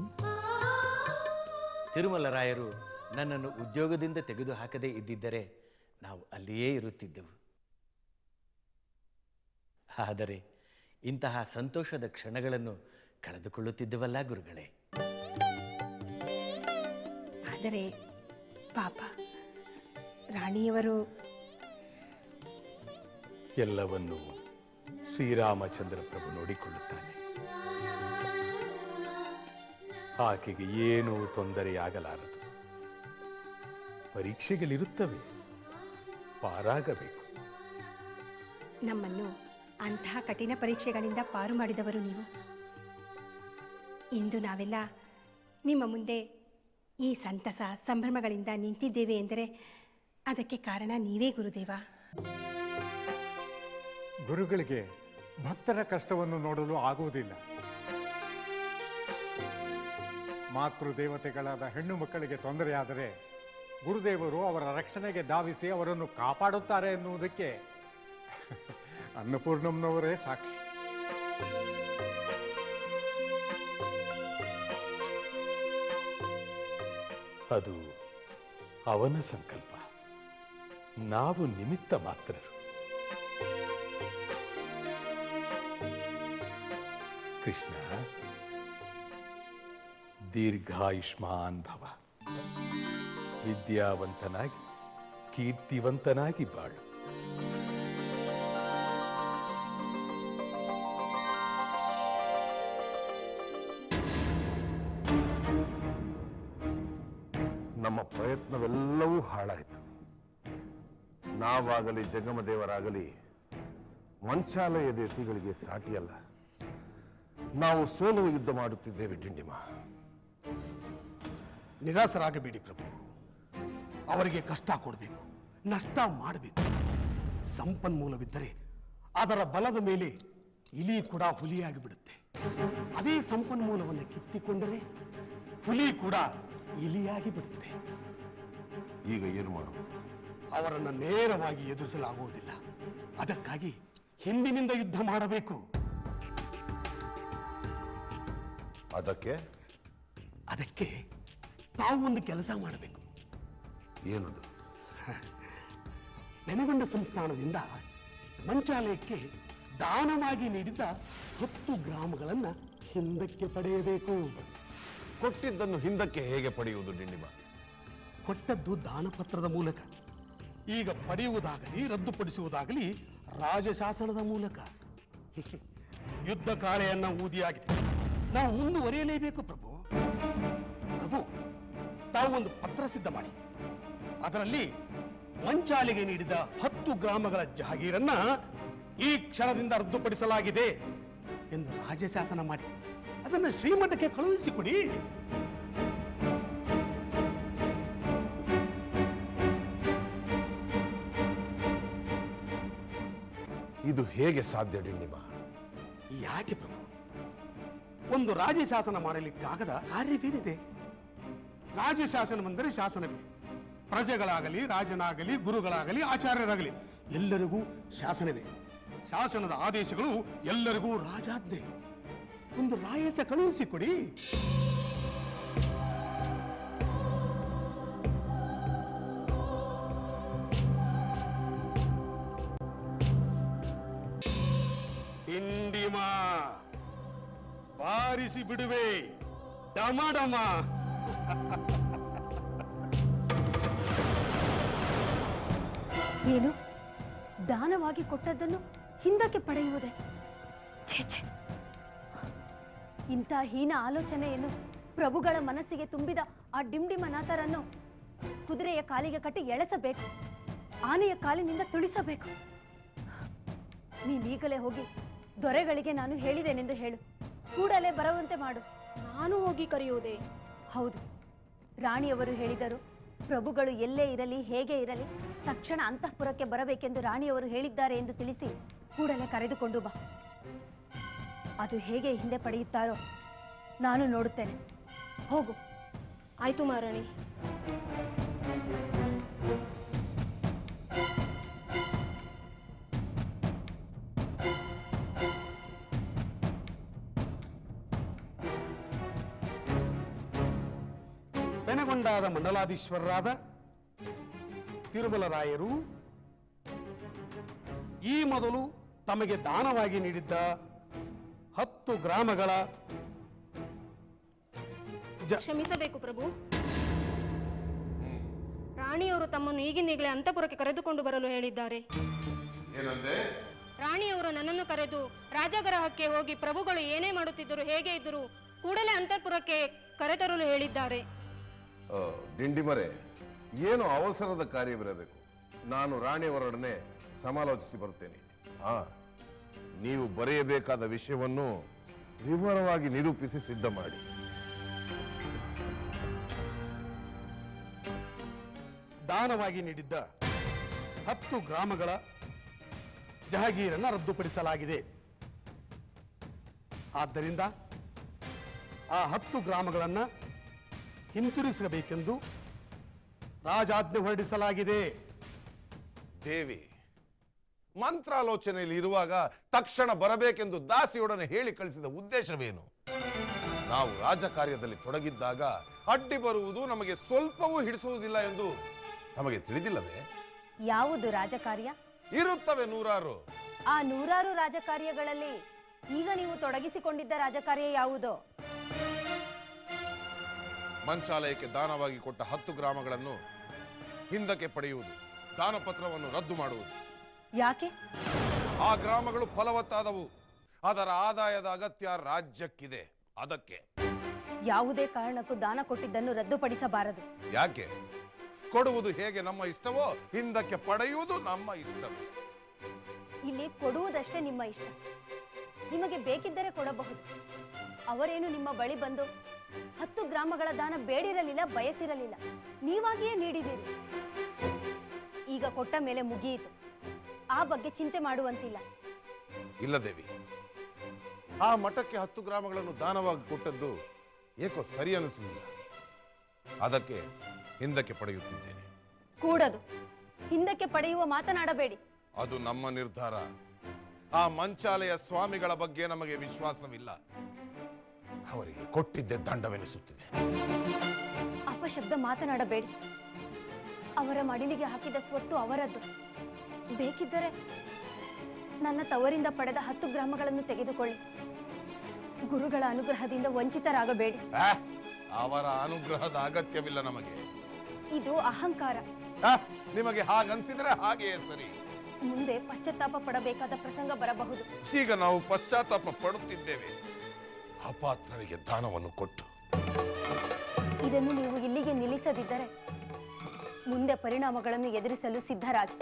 ತಿರುಮಲ ರಾಯರು ನನ್ನನ್ನು ಉದ್ಯೋಗದಿಂದ ತೆಗೆದುಹಾಕದೇ ಇದ್ದಿದ್ದರೆ ನಾವು ಅಲ್ಲಿಯೇ ಇರುತ್ತಿದ್ದೆವು ಆದರೆ ಇಂತಹ ಸಂತೋಷದ ಕ್ಷಣಗಳನ್ನು ಕಳೆದುಕೊಳ್ಳುತ್ತಿದ್ದವಲ್ಲ ಗುರುಗಳೇ ಆದರೆ ಪಾಪ ರಾಣಿಯವರು ಎಲ್ಲವನ್ನೂ ಶ್ರೀರಾಮಚಂದ್ರ ಪ್ರಭು ನೋಡಿಕೊಳ್ಳುತ್ತಾನೆ ಆಕೆಗೆ ಏನೂ ತೊಂದರೆಯಾಗಲಾರದು ಪರೀಕ್ಷೆಗಳಿರುತ್ತವೆ ಪಾರಾಗಬೇಕು ನಮ್ಮನ್ನು ಅಂತಹ ಕಠಿಣ ಪರೀಕ್ಷೆಗಳಿಂದ ಪಾರು ಮಾಡಿದವರು ನೀವು ಇಂದು ನಾವೆಲ್ಲ ನಿಮ್ಮ ಮುಂದೆ ಈ ಸಂತಸ ಸಂಭ್ರಮಗಳಿಂದ ನಿಂತಿದ್ದೇವೆ ಎಂದರೆ ಅದಕ್ಕೆ ಕಾರಣ ನೀವೇ ಗುರುದೇವ ಗುರುಗಳಿಗೆ ಭಕ್ತರ ಕಷ್ಟವನ್ನು ನೋಡಲು ಆಗುವುದಿಲ್ಲ ಮಾತೃ ದೇವತೆಗಳಾದ ಹೆಣ್ಣು ಮಕ್ಕಳಿಗೆ ತೊಂದರೆಯಾದರೆ ಗುರುದೇವರು ಅವರ ರಕ್ಷಣೆಗೆ ಧಾವಿಸಿ ಅವರನ್ನು ಕಾಪಾಡುತ್ತಾರೆ ಎನ್ನುವುದಕ್ಕೆ ಅನ್ನಪೂರ್ಣಮ್ಮನವರೇ ಸಾಕ್ಷಿ ಅದು ಅವನ ಸಂಕಲ್ಪ ನಾವು ನಿಮಿತ್ತ ಮಾತ್ರರು ಕೃಷ್ಣ ದೀರ್ಘಾಯುಷ್ಮಾನ್ ಭವ ವಿದ್ಯಾವಂತನಾಗಿ ಕೀರ್ತಿವಂತನಾಗಿ ಬಾಳು ನಮ್ಮ ಪ್ರಯತ್ನವೆಲ್ಲವೂ ಹಾಳಾಯಿತು ನಾವಾಗಲಿ ಜಂಗಮದೇವರಾಗಲಿ ಮಂಚಾಲಯದ ಯತಿಗಳಿಗೆ ಸಾಟಿಯಲ್ಲ ನಾವು ಸೋಲುವ ಯುದ್ಧ ಮಾಡುತ್ತಿದ್ದೇವೆ ಡಿಂಡಿಮ ನಿರಾಸರಾಗಬೇಡಿ ಪ್ರಭು ಅವರಿಗೆ ಕಷ್ಟ ಕೊಡಬೇಕು ನಷ್ಟ ಮಾಡಬೇಕು ಸಂಪನ್ಮೂಲವಿದ್ದರೆ ಅದರ ಬಲದ ಮೇಲೆ ಇಲಿ ಕೂಡ ಹುಲಿಯಾಗಿ ಬಿಡುತ್ತೆ ಅದೇ ಸಂಪನ್ಮೂಲವನ್ನು ಕಿತ್ತಿಕೊಂಡರೆ ಹುಲಿ ಕೂಡ ಇಲಿಯಾಗಿ ಬಿಡುತ್ತೆ ಈಗ ಏನು ಮಾಡುವುದು ಅವರನ್ನು ನೇರವಾಗಿ ಎದುರಿಸಲಾಗುವುದಿಲ್ಲ ಅದಕ್ಕಾಗಿ ಹಿಂದಿನಿಂದ ಯುದ್ಧ ಮಾಡಬೇಕು ಅದಕ್ಕೆ ಅದಕ್ಕೆ ತಾವು ಒಂದು ಕೆಲಸ ಮಾಡಬೇಕು ಏನದು ನೆನೆಗೊಂಡ ಸಂಸ್ಥಾನದಿಂದ ಮಂಚಾಲಯಕ್ಕೆ ದಾನವಾಗಿ ನೀಡಿದ್ದ ಹತ್ತು ಗ್ರಾಮಗಳನ್ನು ಹಿಂದಕ್ಕೆ ಪಡೆಯಬೇಕು ಕೊಟ್ಟಿದ್ದನ್ನು ಹಿಂದಕ್ಕೆ ಹೇಗೆ ಪಡೆಯುವುದು ಡಿಂಡಿಮ ಕೊಟ್ಟದ್ದು ದಾನಪತ್ರದ ಮೂಲಕ ಈಗ ಪಡೆಯುವುದಾಗಲಿ ರದ್ದುಪಡಿಸುವುದಾಗಲಿ ರಾಜಶಾಸನದ ಮೂಲಕ ಯುದ್ಧ ಕಾಳೆಯನ್ನ ಊದಿಯಾಗಿದೆ ನಾವು ಮುಂದುವರಿಯಲೇಬೇಕು ಪ್ರಭು ಪ್ರಭು ತಾವು ಒಂದು ಪತ್ರ ಸಿದ್ಧ ಮಾಡಿ ಅದರಲ್ಲಿ ಮಂಚಾಲಿಗೆ ನೀಡಿದ ಹತ್ತು ಗ್ರಾಮಗಳ ಜಾಗೀರನ್ನ ಈ ಕ್ಷಣದಿಂದ ರದ್ದುಪಡಿಸಲಾಗಿದೆ ಎಂದು ರಾಜಶಾಸನ ಮಾಡಿ ಅದನ್ನು ಶ್ರೀಮಠಕ್ಕೆ ಕಳುಹಿಸಿಕೊಡಿ ಇದು ಹೇಗೆ ಸಾಧ್ಯ ಡಿಂಡಿಮ ಯಾಕೆ ಪ್ರಭು ಒಂದು ರಾಜಶಾಸನ ಮಾಡಲಿಕ್ಕಾಗದ ಕಾರ್ಯವೇನಿದೆ ರಾಜಶಾಸನವೆಂದರೆ ಶಾಸನವೇ ಪ್ರಜೆಗಳಾಗಲಿ ರಾಜನಾಗಲಿ ಗುರುಗಳಾಗಲಿ ಆಚಾರ್ಯರಾಗಲಿ ಎಲ್ಲರಿಗೂ ಶಾಸನವೇ ಶಾಸನದ ಆದೇಶಗಳು ಎಲ್ಲರಿಗೂ ರಾಜಾಜ್ಞೆ ಒಂದು ರಾಯಸ ಕಳುಹಿಸಿಕೊಡಿ ಹಾರಿಸಿ ಬಿಡುವೆ ಡಮ ಡಮ ಏನು ದಾನವಾಗಿ ಕೊಟ್ಟದ್ದನ್ನು ಹಿಂದಕ್ಕೆ ಪಡೆಯುವುದೇ ಛೇ ಛೇ ಇಂಥ ಹೀನ ಆಲೋಚನೆಯನ್ನು ಪ್ರಭುಗಳ ಮನಸ್ಸಿಗೆ ತುಂಬಿದ ಆ ಡಿಂಡಿಮನಾಥರನ್ನು ಕುದುರೆಯ ಕಾಲಿಗೆ ಕಟ್ಟಿ ಎಳೆಸಬೇಕು ಆನೆಯ ಕಾಲಿನಿಂದ ತುಳಿಸಬೇಕು ನೀನೀಗಲೇ ಹೋಗಿ ದೊರೆಗಳಿಗೆ ನಾನು ಹೇಳಿದ್ದೇನೆಂದು ಹೇಳು ಕೂಡಲೇ ಬರುವಂತೆ ಮಾಡು ನಾನು ಹೋಗಿ ಕರೆಯುವುದೇ ಹೌದು ರಾಣಿಯವರು ಹೇಳಿದರು ಪ್ರಭುಗಳು ಎಲ್ಲೇ ಇರಲಿ ಹೇಗೆ ಇರಲಿ ತಕ್ಷಣ ಅಂತಃಪುರಕ್ಕೆ ಬರಬೇಕೆಂದು ರಾಣಿಯವರು ಹೇಳಿದ್ದಾರೆ ಎಂದು ತಿಳಿಸಿ ಕೂಡಲೇ ಕರೆದುಕೊಂಡು ಬಾ ಅದು ಹೇಗೆ ಹಿಂದೆ ಪಡೆಯುತ್ತಾರೋ ನಾನು ನೋಡುತ್ತೇನೆ ಹೋಗು ಆಯ್ತು ಮಹಾರಾಣಿ ಬೆನಗೊಂಡಾದ ಮಂಡಲಾಧೀಶ್ವರರಾದ ತಿರುಮಲರಾಯರು ಈ ಮೊದಲು ತಮಗೆ ದಾನವಾಗಿ ನೀಡಿದ್ದ ಹತ್ತು ಗ್ರಾಮಗಳ ಕ್ಷಮಿಸಬೇಕು ಪ್ರಭು ರಾಣಿಯವರು ತಮ್ಮನ್ನು ಈಗಿಂದೀಗಲೇ ಅಂತಃಪುರಕ್ಕೆ ಕರೆದುಕೊಂಡು ಬರಲು ಹೇಳಿದ್ದಾರೆ ಏನಂದೆ ರಾಣಿಯವರು ನನ್ನನ್ನು ಕರೆದು ರಾಜಗೃಹಕ್ಕೆ ಹೋಗಿ ಪ್ರಭುಗಳು ಏನೇ ಮಾಡುತ್ತಿದ್ದರು ಹೇಗೆ ಇದ್ದರು ಕೂಡಲೇ ಅಂತಃಪುರಕ್ಕೆ ಕರೆತರಲು ಹೇಳಿದ್ದಾರೆ ಆ, ಡಿಂಡಿಮರೆ ಏನು ಅವಸರದ ಕಾರ್ಯವಿರಬೇಕು ನಾನು ರಾಣಿಯವರೊಡನೆ ಸಮಾಲೋಚಿಸಿ ಬರ್ತೇನೆ ಹಾ ನೀವು ಬರೆಯಬೇಕಾದ ವಿಷಯವನ್ನು ವಿವರವಾಗಿ ನಿರೂಪಿಸಿ ಸಿದ್ಧ ಮಾಡಿ ದಾನವಾಗಿ ನೀಡಿದ್ದ ಹತ್ತು ಗ್ರಾಮಗಳ ಜಹಗೀರನ್ನು ರದ್ದುಪಡಿಸಲಾಗಿದೆ ಆದ್ದರಿಂದ ಆ ಹತ್ತು ಗ್ರಾಮಗಳನ್ನು ಹಿಂತಿರುಗಿಸಬೇಕೆಂದು ರಾಜಾಜ್ಞೆ ಹೊರಡಿಸಲಾಗಿದೆ ದೇವಿ ಮಂತ್ರಾಲೋಚನೆಯಲ್ಲಿ ಇರುವಾಗ ತಕ್ಷಣ ಬರಬೇಕೆಂದು ದಾಸಿಯೊಡನೆ ಹೇಳಿ ಕಳಿಸಿದ ಉದ್ದೇಶವೇನು ನಾವು ರಾಜಕಾರ್ಯದಲ್ಲಿ ತೊಡಗಿದ್ದಾಗ ಅಡ್ಡಿ ಬರುವುದು ನಮಗೆ ಸ್ವಲ್ಪವೂ ಹಿಡಿಸುವುದಿಲ್ಲ ಎಂದು ನಮಗೆ ತಿಳಿದಿಲ್ಲವೇ ಯಾವುದು ರಾಜಕಾರ್ಯ ಇರುತ್ತವೆ ನೂರಾರು ಆ ನೂರಾರು ರಾಜಕಾರ್ಯಗಳಲ್ಲಿ ಈಗ ನೀವು ತೊಡಗಿಸಿಕೊಂಡಿದ್ದ ರಾಜಕಾರ್ಯ ಯಾವುದು ಮಂಚಾಲಯಕ್ಕೆ ದಾನವಾಗಿ ಕೊಟ್ಟ ಹತ್ತು ಗ್ರಾಮಗಳನ್ನು ಹಿಂದಕ್ಕೆ ಪಡೆಯುವುದು ದಾನಪತ್ರವನ್ನು ರದ್ದು ಮಾಡುವುದು ಯಾಕೆ ಆ ಗ್ರಾಮಗಳು ಫಲವತ್ತಾದವು ಅದರ ಆದಾಯದ ಅಗತ್ಯ ರಾಜ್ಯಕ್ಕಿದೆ ಅದಕ್ಕೆ ಯಾವುದೇ ಕಾರಣಕ್ಕೂ ದಾನ ಕೊಟ್ಟಿದ್ದನ್ನು ರದ್ದುಪಡಿಸಬಾರದು ಯಾಕೆ ಕೊಡುವುದು ಹೇಗೆ ನಮ್ಮ ಇಷ್ಟವೋ ಹಿಂದಕ್ಕೆ ಪಡೆಯುವುದು ನಮ್ಮ ಇಷ್ಟವೇ ಇಲ್ಲಿ ಕೊಡುವುದಷ್ಟೇ ನಿಮ್ಮ ಇಷ್ಟ ನಿಮಗೆ ಬೇಕಿದ್ದರೆ ಕೊಡಬಹುದು ಅವರೇನು ನಿಮ್ಮ ಬಳಿ ಬಂದು ಹತ್ತು ಗ್ರಾಮಗಳ ದಾನ ಬೇಡಿರಲಿಲ್ಲ ಬಯಸಿರಲಿಲ್ಲ ನೀವಾಗಿಯೇ ನೀಡಿದ್ದೀರಿ ಈಗ ಕೊಟ್ಟ ಮೇಲೆ ಮುಗಿಯಿತು ಆ ಬಗ್ಗೆ ಚಿಂತೆ ಮಾಡುವಂತಿಲ್ಲ ಇಲ್ಲ ದೇವಿ ಆ ಮಠಕ್ಕೆ ಹತ್ತು ಗ್ರಾಮಗಳನ್ನು ದಾನವಾಗಿ ಕೊಟ್ಟದ್ದು ಏಕೋ ಸರಿ ಅನಿಸಲಿಲ್ಲ ಅದಕ್ಕೆ ಹಿಂದಕ್ಕೆ ಪಡೆಯುತ್ತಿದ್ದೇನೆ ಕೂಡದು ಹಿಂದಕ್ಕೆ ಪಡೆಯುವ ಮಾತನಾಡಬೇಡಿ ಅದು ನಮ್ಮ ನಿರ್ಧಾರ ಆ ಮಂಚಾಲಯ ಸ್ವಾಮಿಗಳ ಬಗ್ಗೆ ನಮಗೆ ವಿಶ್ವಾಸವಿಲ್ಲ ಅವರಿಗೆ ಕೊಟ್ಟಿದ್ದೆ ದಂಡವೆನಿಸುತ್ತಿದೆ ಅಪಶಬ್ದ ಮಾತನಾಡಬೇಡಿ ಅವರ ಮಡಿಲಿಗೆ ಹಾಕಿದ ಸ್ವತ್ತು ಅವರದ್ದು ಬೇಕಿದ್ದರೆ ನನ್ನ ತವರಿಂದ ಪಡೆದ ಹತ್ತು ಗ್ರಾಮಗಳನ್ನು ತೆಗೆದುಕೊಳ್ಳಿ ಗುರುಗಳ ಅನುಗ್ರಹದಿಂದ ವಂಚಿತರಾಗಬೇಡಿ ಆ, ಅವರ ಅನುಗ್ರಹದ ಅಗತ್ಯವಿಲ್ಲ ನಮಗೆ ಇದು ಅಹಂಕಾರ ಆ, ನಿಮಗೆ ಹಾಗನ್ಸಿದ್ರೆ ಹಾಗೆಯೇ ಸರಿ ಮುಂದೆ ಪಶ್ಚಾತ್ತಾಪ ಪಡಬೇಕಾದ ಪ್ರಸಂಗ ಬರಬಹುದು ಈಗ ನಾವು ಪಶ್ಚಾತ್ತಾಪ ಪಡುತ್ತಿದ್ದೇವೆ ಅಪಾತ್ರರಿಗೆ ದಾನವನ್ನು ಕೊಟ್ಟು ಇದನ್ನು ನೀವು ಇಲ್ಲಿಗೆ ನಿಲ್ಲಿಸದಿದ್ದರೆ ಮುಂದೆ ಪರಿಣಾಮಗಳನ್ನು ಎದುರಿಸಲು ಸಿದ್ಧರಾಗಿ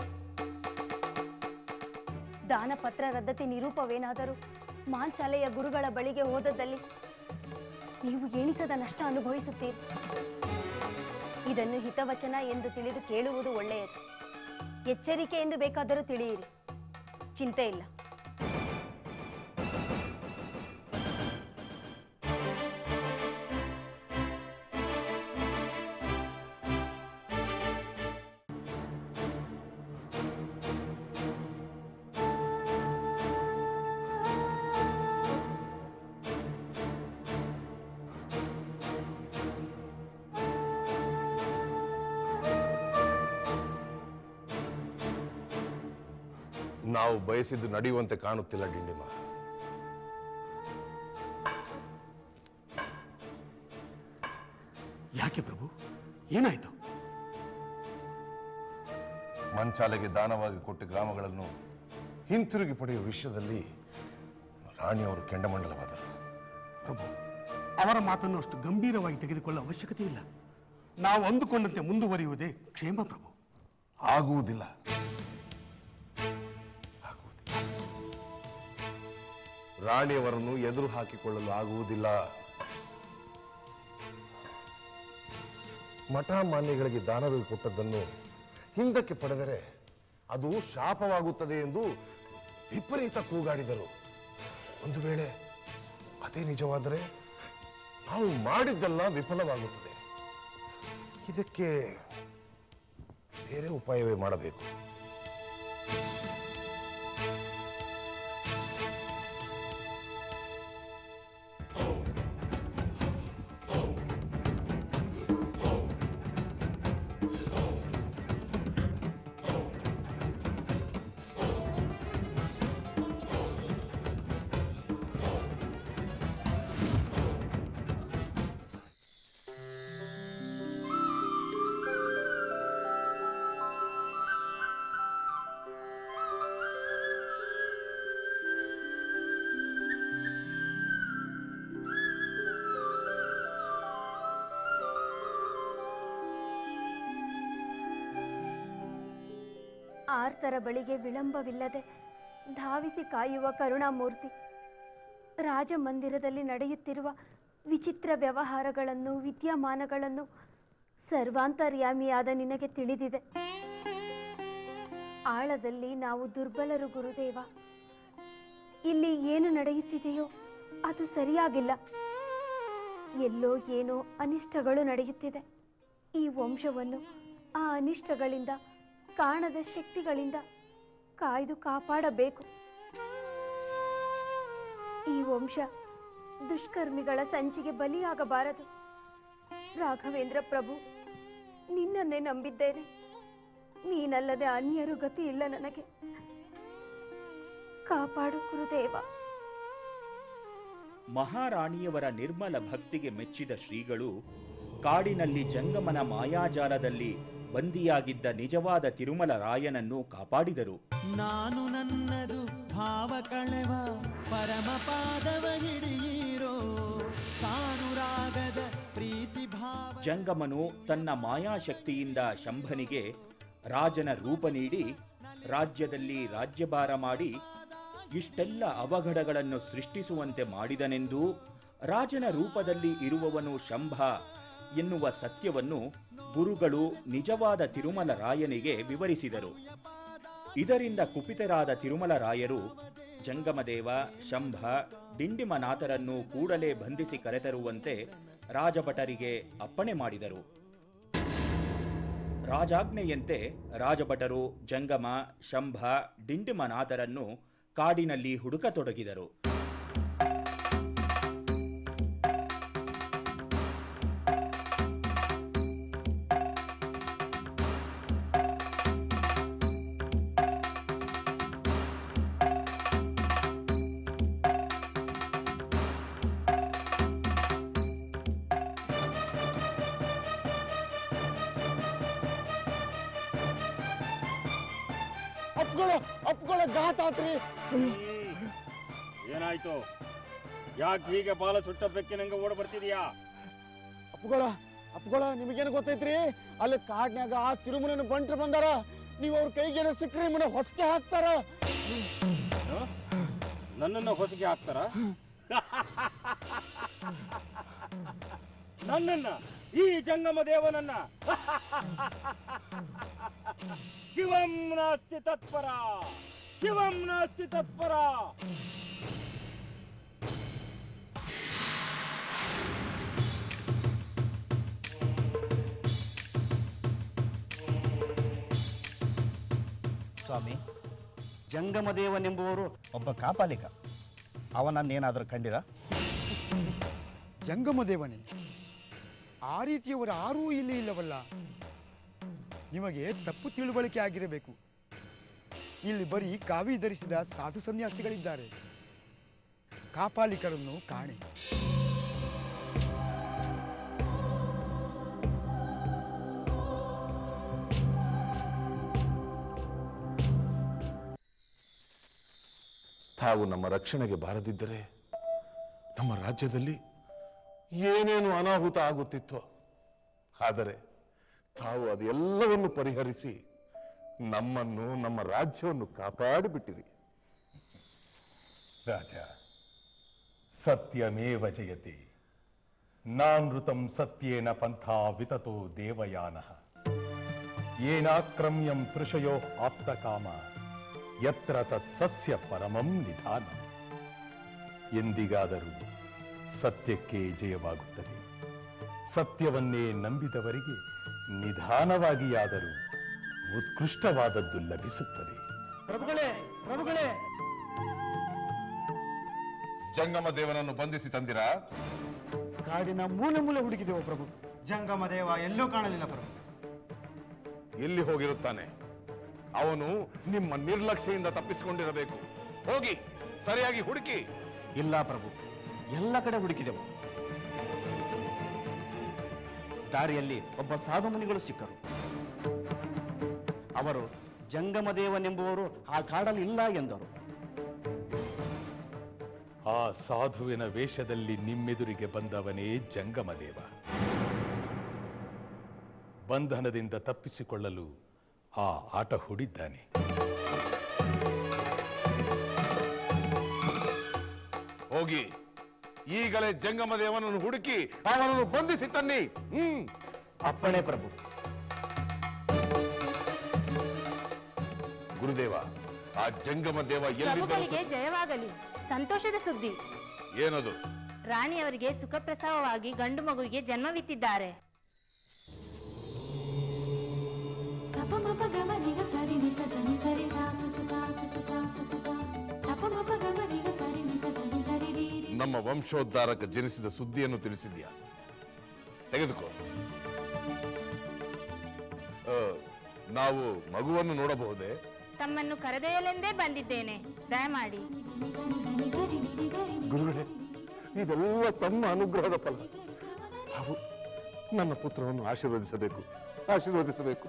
ದಾನಪತ್ರ ರದ್ದತಿ ನಿರೂಪವೇನಾದರೂ ಮಾಂಚಾಲೆಯ ಗುರುಗಳ ಬಳಿಗೆ ಹೋದದ್ದಲ್ಲಿ ನೀವು ಎಣಿಸದ ನಷ್ಟ ಅನುಭವಿಸುತ್ತೀರಿ ಇದನ್ನು ಹಿತವಚನ ಎಂದು ತಿಳಿದು ಕೇಳುವುದು ಒಳ್ಳೆಯದು ಎಚ್ಚರಿಕೆ ಎಂದು ಬೇಕಾದರೂ ತಿಳಿಯಿರಿ ಚಿಂತೆ ಇಲ್ಲ ನಾವು ಬಯಸಿದ್ದು ನಡೆಯುವಂತೆ ಕಾಣುತ್ತಿಲ್ಲ ಡಿಂಡಿಮ ಏನಾಯ್ತು ಮಂಚಾಲೆಗೆ ದಾನವಾಗಿ ಕೊಟ್ಟ ಗ್ರಾಮಗಳನ್ನು ಹಿಂತಿರುಗಿ ಪಡೆಯುವ ವಿಷಯದಲ್ಲಿ ರಾಣಿಯವರು ಕೆಂಡಮಂಡಲವಾದರು ಪ್ರಭು ಅವರ ಮಾತನ್ನು ಅಷ್ಟು ಗಂಭೀರವಾಗಿ ತೆಗೆದುಕೊಳ್ಳುವ ಅವಶ್ಯಕತೆ ಇಲ್ಲ ನಾವು ಅಂದುಕೊಂಡಂತೆ ಮುಂದುವರಿಯುವುದೇ ಕ್ಷೇಮ ಪ್ರಭು ಆಗುವುದಿಲ್ಲ ರಾಣಿಯವರನ್ನು ಎದುರು ಹಾಕಿಕೊಳ್ಳಲು ಆಗುವುದಿಲ್ಲ ಮಠ ಮಾನ್ಯಗಳಿಗೆ ದಾನವಾಗಿ ಕೊಟ್ಟದ್ದನ್ನು ಹಿಂದಕ್ಕೆ ಪಡೆದರೆ ಅದು ಶಾಪವಾಗುತ್ತದೆ ಎಂದು ವಿಪರೀತ ಕೂಗಾಡಿದರು ಒಂದು ವೇಳೆ ಅದೇ ನಿಜವಾದರೆ ನಾವು ಮಾಡಿದ್ದೆಲ್ಲ ವಿಫಲವಾಗುತ್ತದೆ ಇದಕ್ಕೆ ಬೇರೆ ಉಪಾಯವೇ ಮಾಡಬೇಕು ಆರ್ತರ ಬಳಿಗೆ ವಿಳಂಬವಿಲ್ಲದೆ ಧಾವಿಸಿ ಕಾಯುವ ಕರುಣಾಮೂರ್ತಿ ರಾಜಮಂದಿರದಲ್ಲಿ ನಡೆಯುತ್ತಿರುವ ವಿಚಿತ್ರ ವ್ಯವಹಾರಗಳನ್ನು ವಿದ್ಯಮಾನಗಳನ್ನು ಸರ್ವಾಂತರ್ಯಾಮಿಯಾದ ನಿನಗೆ ತಿಳಿದಿದೆ ಆಳದಲ್ಲಿ ನಾವು ದುರ್ಬಲರು ಗುರುದೇವ ಇಲ್ಲಿ ಏನು ನಡೆಯುತ್ತಿದೆಯೋ ಅದು ಸರಿಯಾಗಿಲ್ಲ ಎಲ್ಲೋ ಏನೋ ಅನಿಷ್ಟಗಳು ನಡೆಯುತ್ತಿದೆ ಈ ವಂಶವನ್ನು ಆ ಅನಿಷ್ಟಗಳಿಂದ ಕಾಣದ ಶಕ್ತಿಗಳಿಂದ ಕಾಯ್ದು ಕಾಪಾಡಬೇಕು ಈ ವಂಶ ದುಷ್ಕರ್ಮಿಗಳ ಸಂಚಿಗೆ ಬಲಿಯಾಗಬಾರದು ರಾಘವೇಂದ್ರ ಪ್ರಭು ನಿನ್ನನ್ನೇ ನಂಬಿದ್ದೇನೆ ನೀನಲ್ಲದೆ ಅನ್ಯರು ಗತಿ ಇಲ್ಲ ನನಗೆ ಕಾಪಾಡು ಗುರುದೇವ ಮಹಾರಾಣಿಯವರ ನಿರ್ಮಲ ಭಕ್ತಿಗೆ ಮೆಚ್ಚಿದ ಶ್ರೀಗಳು ಕಾಡಿನಲ್ಲಿ ಜಂಗಮನ ಮಾಯಾಜಾಲದಲ್ಲಿ ಬಂದಿಯಾಗಿದ್ದ ನಿಜವಾದ ತಿರುಮಲ ರಾಯನನ್ನು ಕಾಪಾಡಿದರು ನಾನು ನನ್ನದು ಭಾವ ಕಳೆವ ಪರಮ ಪಾದವ ಹಿಡಿಯಿರೋ ಸಾನುರಾಗದ ಪ್ರೀತಿ ಭಾವ ಜಂಗಮನು ತನ್ನ ಮಾಯಾಶಕ್ತಿಯಿಂದ ಶಂಭನಿಗೆ ರಾಜನ ರೂಪ ನೀಡಿ ರಾಜ್ಯದಲ್ಲಿ ರಾಜ್ಯಭಾರ ಮಾಡಿ ಇಷ್ಟೆಲ್ಲ ಅವಘಡಗಳನ್ನು ಸೃಷ್ಟಿಸುವಂತೆ ಮಾಡಿದನೆಂದೂ ರಾಜನ ರೂಪದಲ್ಲಿ ಇರುವವನು ಶಂಭ ಎನ್ನುವ ಸತ್ಯವನ್ನು ಗುರುಗಳು ನಿಜವಾದ ತಿರುಮಲ ರಾಯನಿಗೆ ವಿವರಿಸಿದರು ಇದರಿಂದ ಕುಪಿತರಾದ ತಿರುಮಲ ರಾಯರು ಜಂಗಮದೇವ ಶಂಭ ಡಿಂಡಿಮನಾಥರನ್ನು ಕೂಡಲೇ ಬಂಧಿಸಿ ಕರೆತರುವಂತೆ ರಾಜಭಟರಿಗೆ ಅಪ್ಪಣೆ ಮಾಡಿದರು ರಾಜಾಜ್ಞೆಯಂತೆ ರಾಜಭಟರು ಜಂಗಮ ಶಂಭ ಡಿಂಡಿಮನಾಥರನ್ನು ಕಾಡಿನಲ್ಲಿ ಹುಡುಕತೊಡಗಿದರು ಅಪ್ಕೊಳ್ಳೋ ಅಪ್ಕೊಳ್ಳೋ ಘಾತ ಆತ್ರಿ ಏನಾಯ್ತು ಯಾಕೆ ಹೀಗೆ ಬಾಲ ಸುಟ್ಟ ಬೆಕ್ಕಿನಂಗೆ ಓಡ ಬರ್ತಿದ್ಯಾ ಅಪ್ಕೊಳ್ಳ ಅಪ್ಕೊಳ್ಳ ನಿಮಗೇನು ಗೊತ್ತೈತ್ರಿ ಅಲ್ಲಿ ಕಾಡ್ನ್ಯಾಗ ಆ ತಿರುಮಲನ ಬಂಟ್ರು ಬಂದಾರ ನೀವು ಅವ್ರ ಕೈಗೇನೋ ಸಿಕ್ಕ್ರಿ ನಿಮ್ಮನ್ನ ಹೊಸಕೆ ಹಾಕ್ತಾರ ನನ್ನನ್ನು ಹೊಸಿಗೆ ಹಾಕ್ತಾರ ನನ್ನನ್ನ ಈ ಜಂಗಮ ದೇವನನ್ನ ಶಿವಂ ನಾಸ್ತಿ ತತ್ಪರ ಶಿವಂ ನಾಸ್ತಿ ತತ್ಪರ ಸ್ವಾಮಿ ಜಂಗಮದೇವನೆಂಬುವರು ಒಬ್ಬ ಕಾಪಾಲಿಕ ಅವನನ್ನೇನಾದರೂ ಕಂಡಿರ ಜಂಗಮದೇವನೇ ಆ ರೀತಿಯವರು ಯಾರೂ ಇಲ್ಲಿ ಇಲ್ಲವಲ್ಲ ನಿಮಗೆ ತಪ್ಪು ತಿಳುವಳಿಕೆ ಆಗಿರಬೇಕು ಇಲ್ಲಿ ಬರೀ ಕಾವಿ ಧರಿಸಿದ ಸಾಧು ಸನ್ಯಾಸಿಗಳಿದ್ದಾರೆ ಕಾಪಾಲಿಕರನ್ನು ಕಾಣೆ ತಾವು ನಮ್ಮ ರಕ್ಷಣೆಗೆ ಬಾರದಿದ್ದರೆ ನಮ್ಮ ರಾಜ್ಯದಲ್ಲಿ ಏನೇನು ಅನಾಹುತ ಆಗುತ್ತಿತ್ತೋ ಆದರೆ ತಾವು ಅದೆಲ್ಲವನ್ನು ಪರಿಹರಿಸಿ ನಮ್ಮನ್ನು ನಮ್ಮ ರಾಜ್ಯವನ್ನು ಕಾಪಾಡಿಬಿಟ್ಟಿರಿ ರಾಜ ಸತ್ಯಮೇವ ಜಯತೆ ನಾನೃತಂ ಸತ್ಯೇನ ಪಂಥಾ ವಿತತೋ ದೇವಯಾನ ಏನಾಕ್ರಮ್ಯಂ ತೃಷಯೋ ಆಪ್ತಕಾಮ ಯತ್ರ ತತ್ ಸಸ್ಯ ಪರಮಂ ನಿಧಾನ ಎಂದಿಗಾದರೂ ಸತ್ಯಕ್ಕೆ ಜಯವಾಗುತ್ತದೆ ಸತ್ಯವನ್ನೇ ನಂಬಿದವರಿಗೆ ನಿಧಾನವಾಗಿಯಾದರೂ ಉತ್ಕೃಷ್ಟವಾದದ್ದು ಲಭಿಸುತ್ತದೆ ಪ್ರಭುಗಳೇ ಪ್ರಭುಗಳೇ ಜಂಗಮ ದೇವನನ್ನು ಬಂಧಿಸಿ ತಂದಿರಾ ಕಾಡಿನ ಮೂಲೆ ಮೂಲೆ ಹುಡುಕಿದೆವು ಪ್ರಭು ಜಂಗಮ ದೇವ ಎಲ್ಲೂ ಕಾಣಲಿಲ್ಲ ಪ್ರಭು ಎಲ್ಲಿ ಹೋಗಿರುತ್ತಾನೆ ಅವನು ನಿಮ್ಮ ನಿರ್ಲಕ್ಷ್ಯದಿಂದ ತಪ್ಪಿಸಿಕೊಂಡಿರಬೇಕು ಹೋಗಿ ಸರಿಯಾಗಿ ಹುಡುಕಿ ಇಲ್ಲ ಪ್ರಭು ಎಲ್ಲ ಕಡೆ ಹುಡುಕಿದೆವು ದಾರಿಯಲ್ಲಿ ಒಬ್ಬ ಸಾಧು ಮುನಿಗಳು ಸಿಕ್ಕರು ಅವರು ಜಂಗಮದೇವನೆಂಬುವರು ಆ ಕಾಡಲ್ಲಿ ಇಲ್ಲ ಎಂದರು ಆ ಸಾಧುವಿನ ವೇಷದಲ್ಲಿ ನಿಮ್ಮೆದುರಿಗೆ ಬಂದವನೇ ಜಂಗಮದೇವ ಬಂಧನದಿಂದ ತಪ್ಪಿಸಿಕೊಳ್ಳಲು ಆ ಆಟ ಹೂಡಿದ್ದಾನೆ ಹೋಗಿ ಈಗಲೇ ಜಂಗಮ ದೇವನನ್ನು ಹುಡುಕಿ ಅವನನ್ನು ಬಂಧಿಸಿ ತನ್ನಿ ಹ್ಮ್ ಅಪ್ಪಣೆ ಪ್ರಭು ಗುರುದೇವ ಆ ಜಂಗಮ ದೇವ ಎಲ್ಲಿದ್ದರೂ ಪ್ರಭುಗಳಿಗೆ ಜಯವಾಗಲಿ ಸಂತೋಷದ ಸುದ್ದಿ ಏನದು ರಾಣಿಯವರಿಗೆ ಸುಖಪ್ರಸವವಾಗಿ ಗಂಡು ಮಗುವಿಗೆ ಜನ್ಮವಿತ್ತಿದ್ದಾರೆ ಸಪಮಪ ಗಮನಿಗ ಸರಿ ನಿಸ ಧನಿ ಸರಿ ಸಾ ಸ ಸ ಸಾ ಸ ಸ ಸಾ ಸ ಸ ಸಾ ಸಪಮಪ ಗಮನಿಗ ಸರಿ ನಿಸ ಧನಿ ಸರಿ ರೀ ರೀ ನಮ್ಮ ವಂಶೋದ್ಧಾರಕ ಜನಿಸಿದ ಸುದ್ದಿಯನ್ನು ತಿಳಿಸಿದ್ಯಾ ತೆಗೆದುಕೋ ಆ, ನಾವು ಮಗುವನ್ನು ನೋಡಬಹುದೇ ತಮ್ಮನ್ನು ಕರೆದೊಯ್ಯಲೆಂದೇ ಬಂದಿದ್ದೇನೆ ದಯಮಾಡಿ ಗುರುಗಳೇ ಇದೆಲ್ಲ ತಮ್ಮ ಅನುಗ್ರಹದ ಫಲ ತಾವು ನನ್ನ ಪುತ್ರವನ್ನು ಆಶೀರ್ವದಿಸಬೇಕು ಆಶೀರ್ವದಿಸಬೇಕು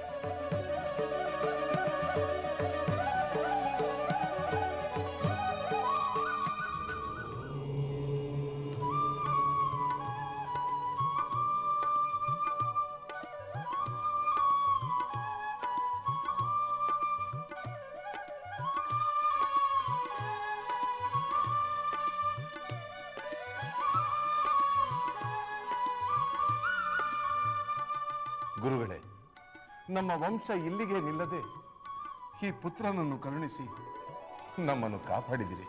ಗುರುಗಳೇ ನಮ್ಮ ವಂಶ ಇಲ್ಲಿಗೆ ನಿಲ್ಲದೆ ಈ ಪುತ್ರನನ್ನು ಕರುಣಿಸಿ ನಮ್ಮನ್ನು ಕಾಪಾಡಿದಿರಿ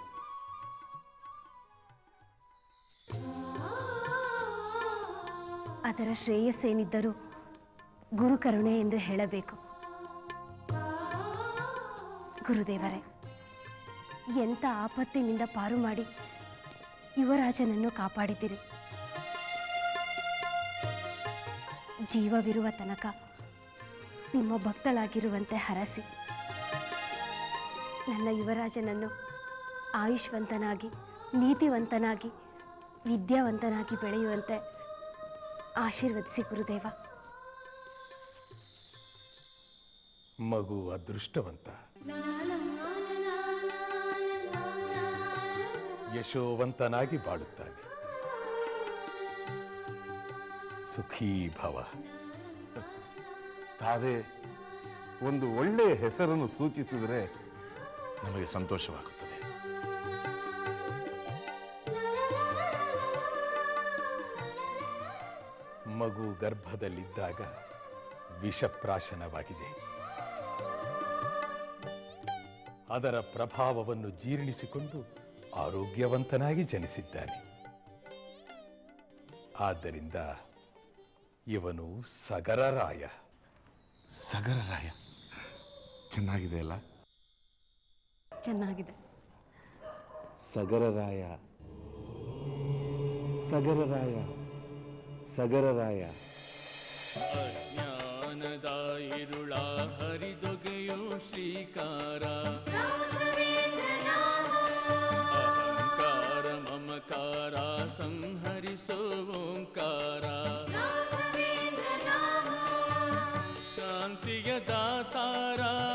ಅದರ ಶ್ರೇಯಸ್ಸೇನಿದ್ದರೂ ಗುರು ಕರುಣೆ ಎಂದು ಹೇಳಬೇಕು ಗುರುದೇವರೇ ಎಂಥ ಆಪತ್ತಿನಿಂದ ಪಾರು ಮಾಡಿ ಯುವರಾಜನನ್ನು ಕಾಪಾಡಿದಿರಿ ಜೀವವಿರುವ ತನಕ ನಿಮ್ಮ ಭಕ್ತಳಾಗಿರುವಂತೆ ಹರಸಿ ನನ್ನ ಯುವರಾಜನನ್ನು ಆಯುಷ್ವಂತನಾಗಿ ನೀತಿವಂತನಾಗಿ ವಿದ್ಯಾವಂತನಾಗಿ ಬೆಳೆಯುವಂತೆ ಆಶೀರ್ವದಿಸಿ ಗುರುದೇವ ಮಗು ಅದೃಷ್ಟವಂತ ಯಶೋವಂತನಾಗಿ ಬಾಳುತ್ತಾನೆ ಸುಖೀ ಭವ ತಾವೇ ಒಂದು ಒಳ್ಳೆಯ ಹೆಸರನ್ನು ಸೂಚಿಸಿದರೆ ನಮಗೆ ಸಂತೋಷವಾಗುತ್ತದೆ ಮಗು ಗರ್ಭದಲ್ಲಿದ್ದಾಗ ವಿಷಪ್ರಾಶನವಾಗಿದೆ ಅದರ ಪ್ರಭಾವವನ್ನು ಜೀರ್ಣಿಸಿಕೊಂಡು ಆರೋಗ್ಯವಂತನಾಗಿ ಜನಿಸಿದ್ದಾನೆ ಆದ್ದರಿಂದ ಇವನು ಸಗರರಾಯ ಸಗರರಾಯ ಚೆನ್ನಾಗಿದೆ ಅಲ್ಲ ಚೆನ್ನಾಗಿದೆ ಸಗರರಾಯ ಸಗರರಾಯ ಸಗರರಾಯ ಅಜ್ಞಾನದ ಇರುಳ ಹರಿದೊಗೆಯೋ ಶ್ರೀಕಾರ ಅಹಂಕಾರ ಮಮಕಾರ ಸಂಹರಿಸೋ ಓಂಕಾರ ಶಾಂತಿಯ ದಾತಾರ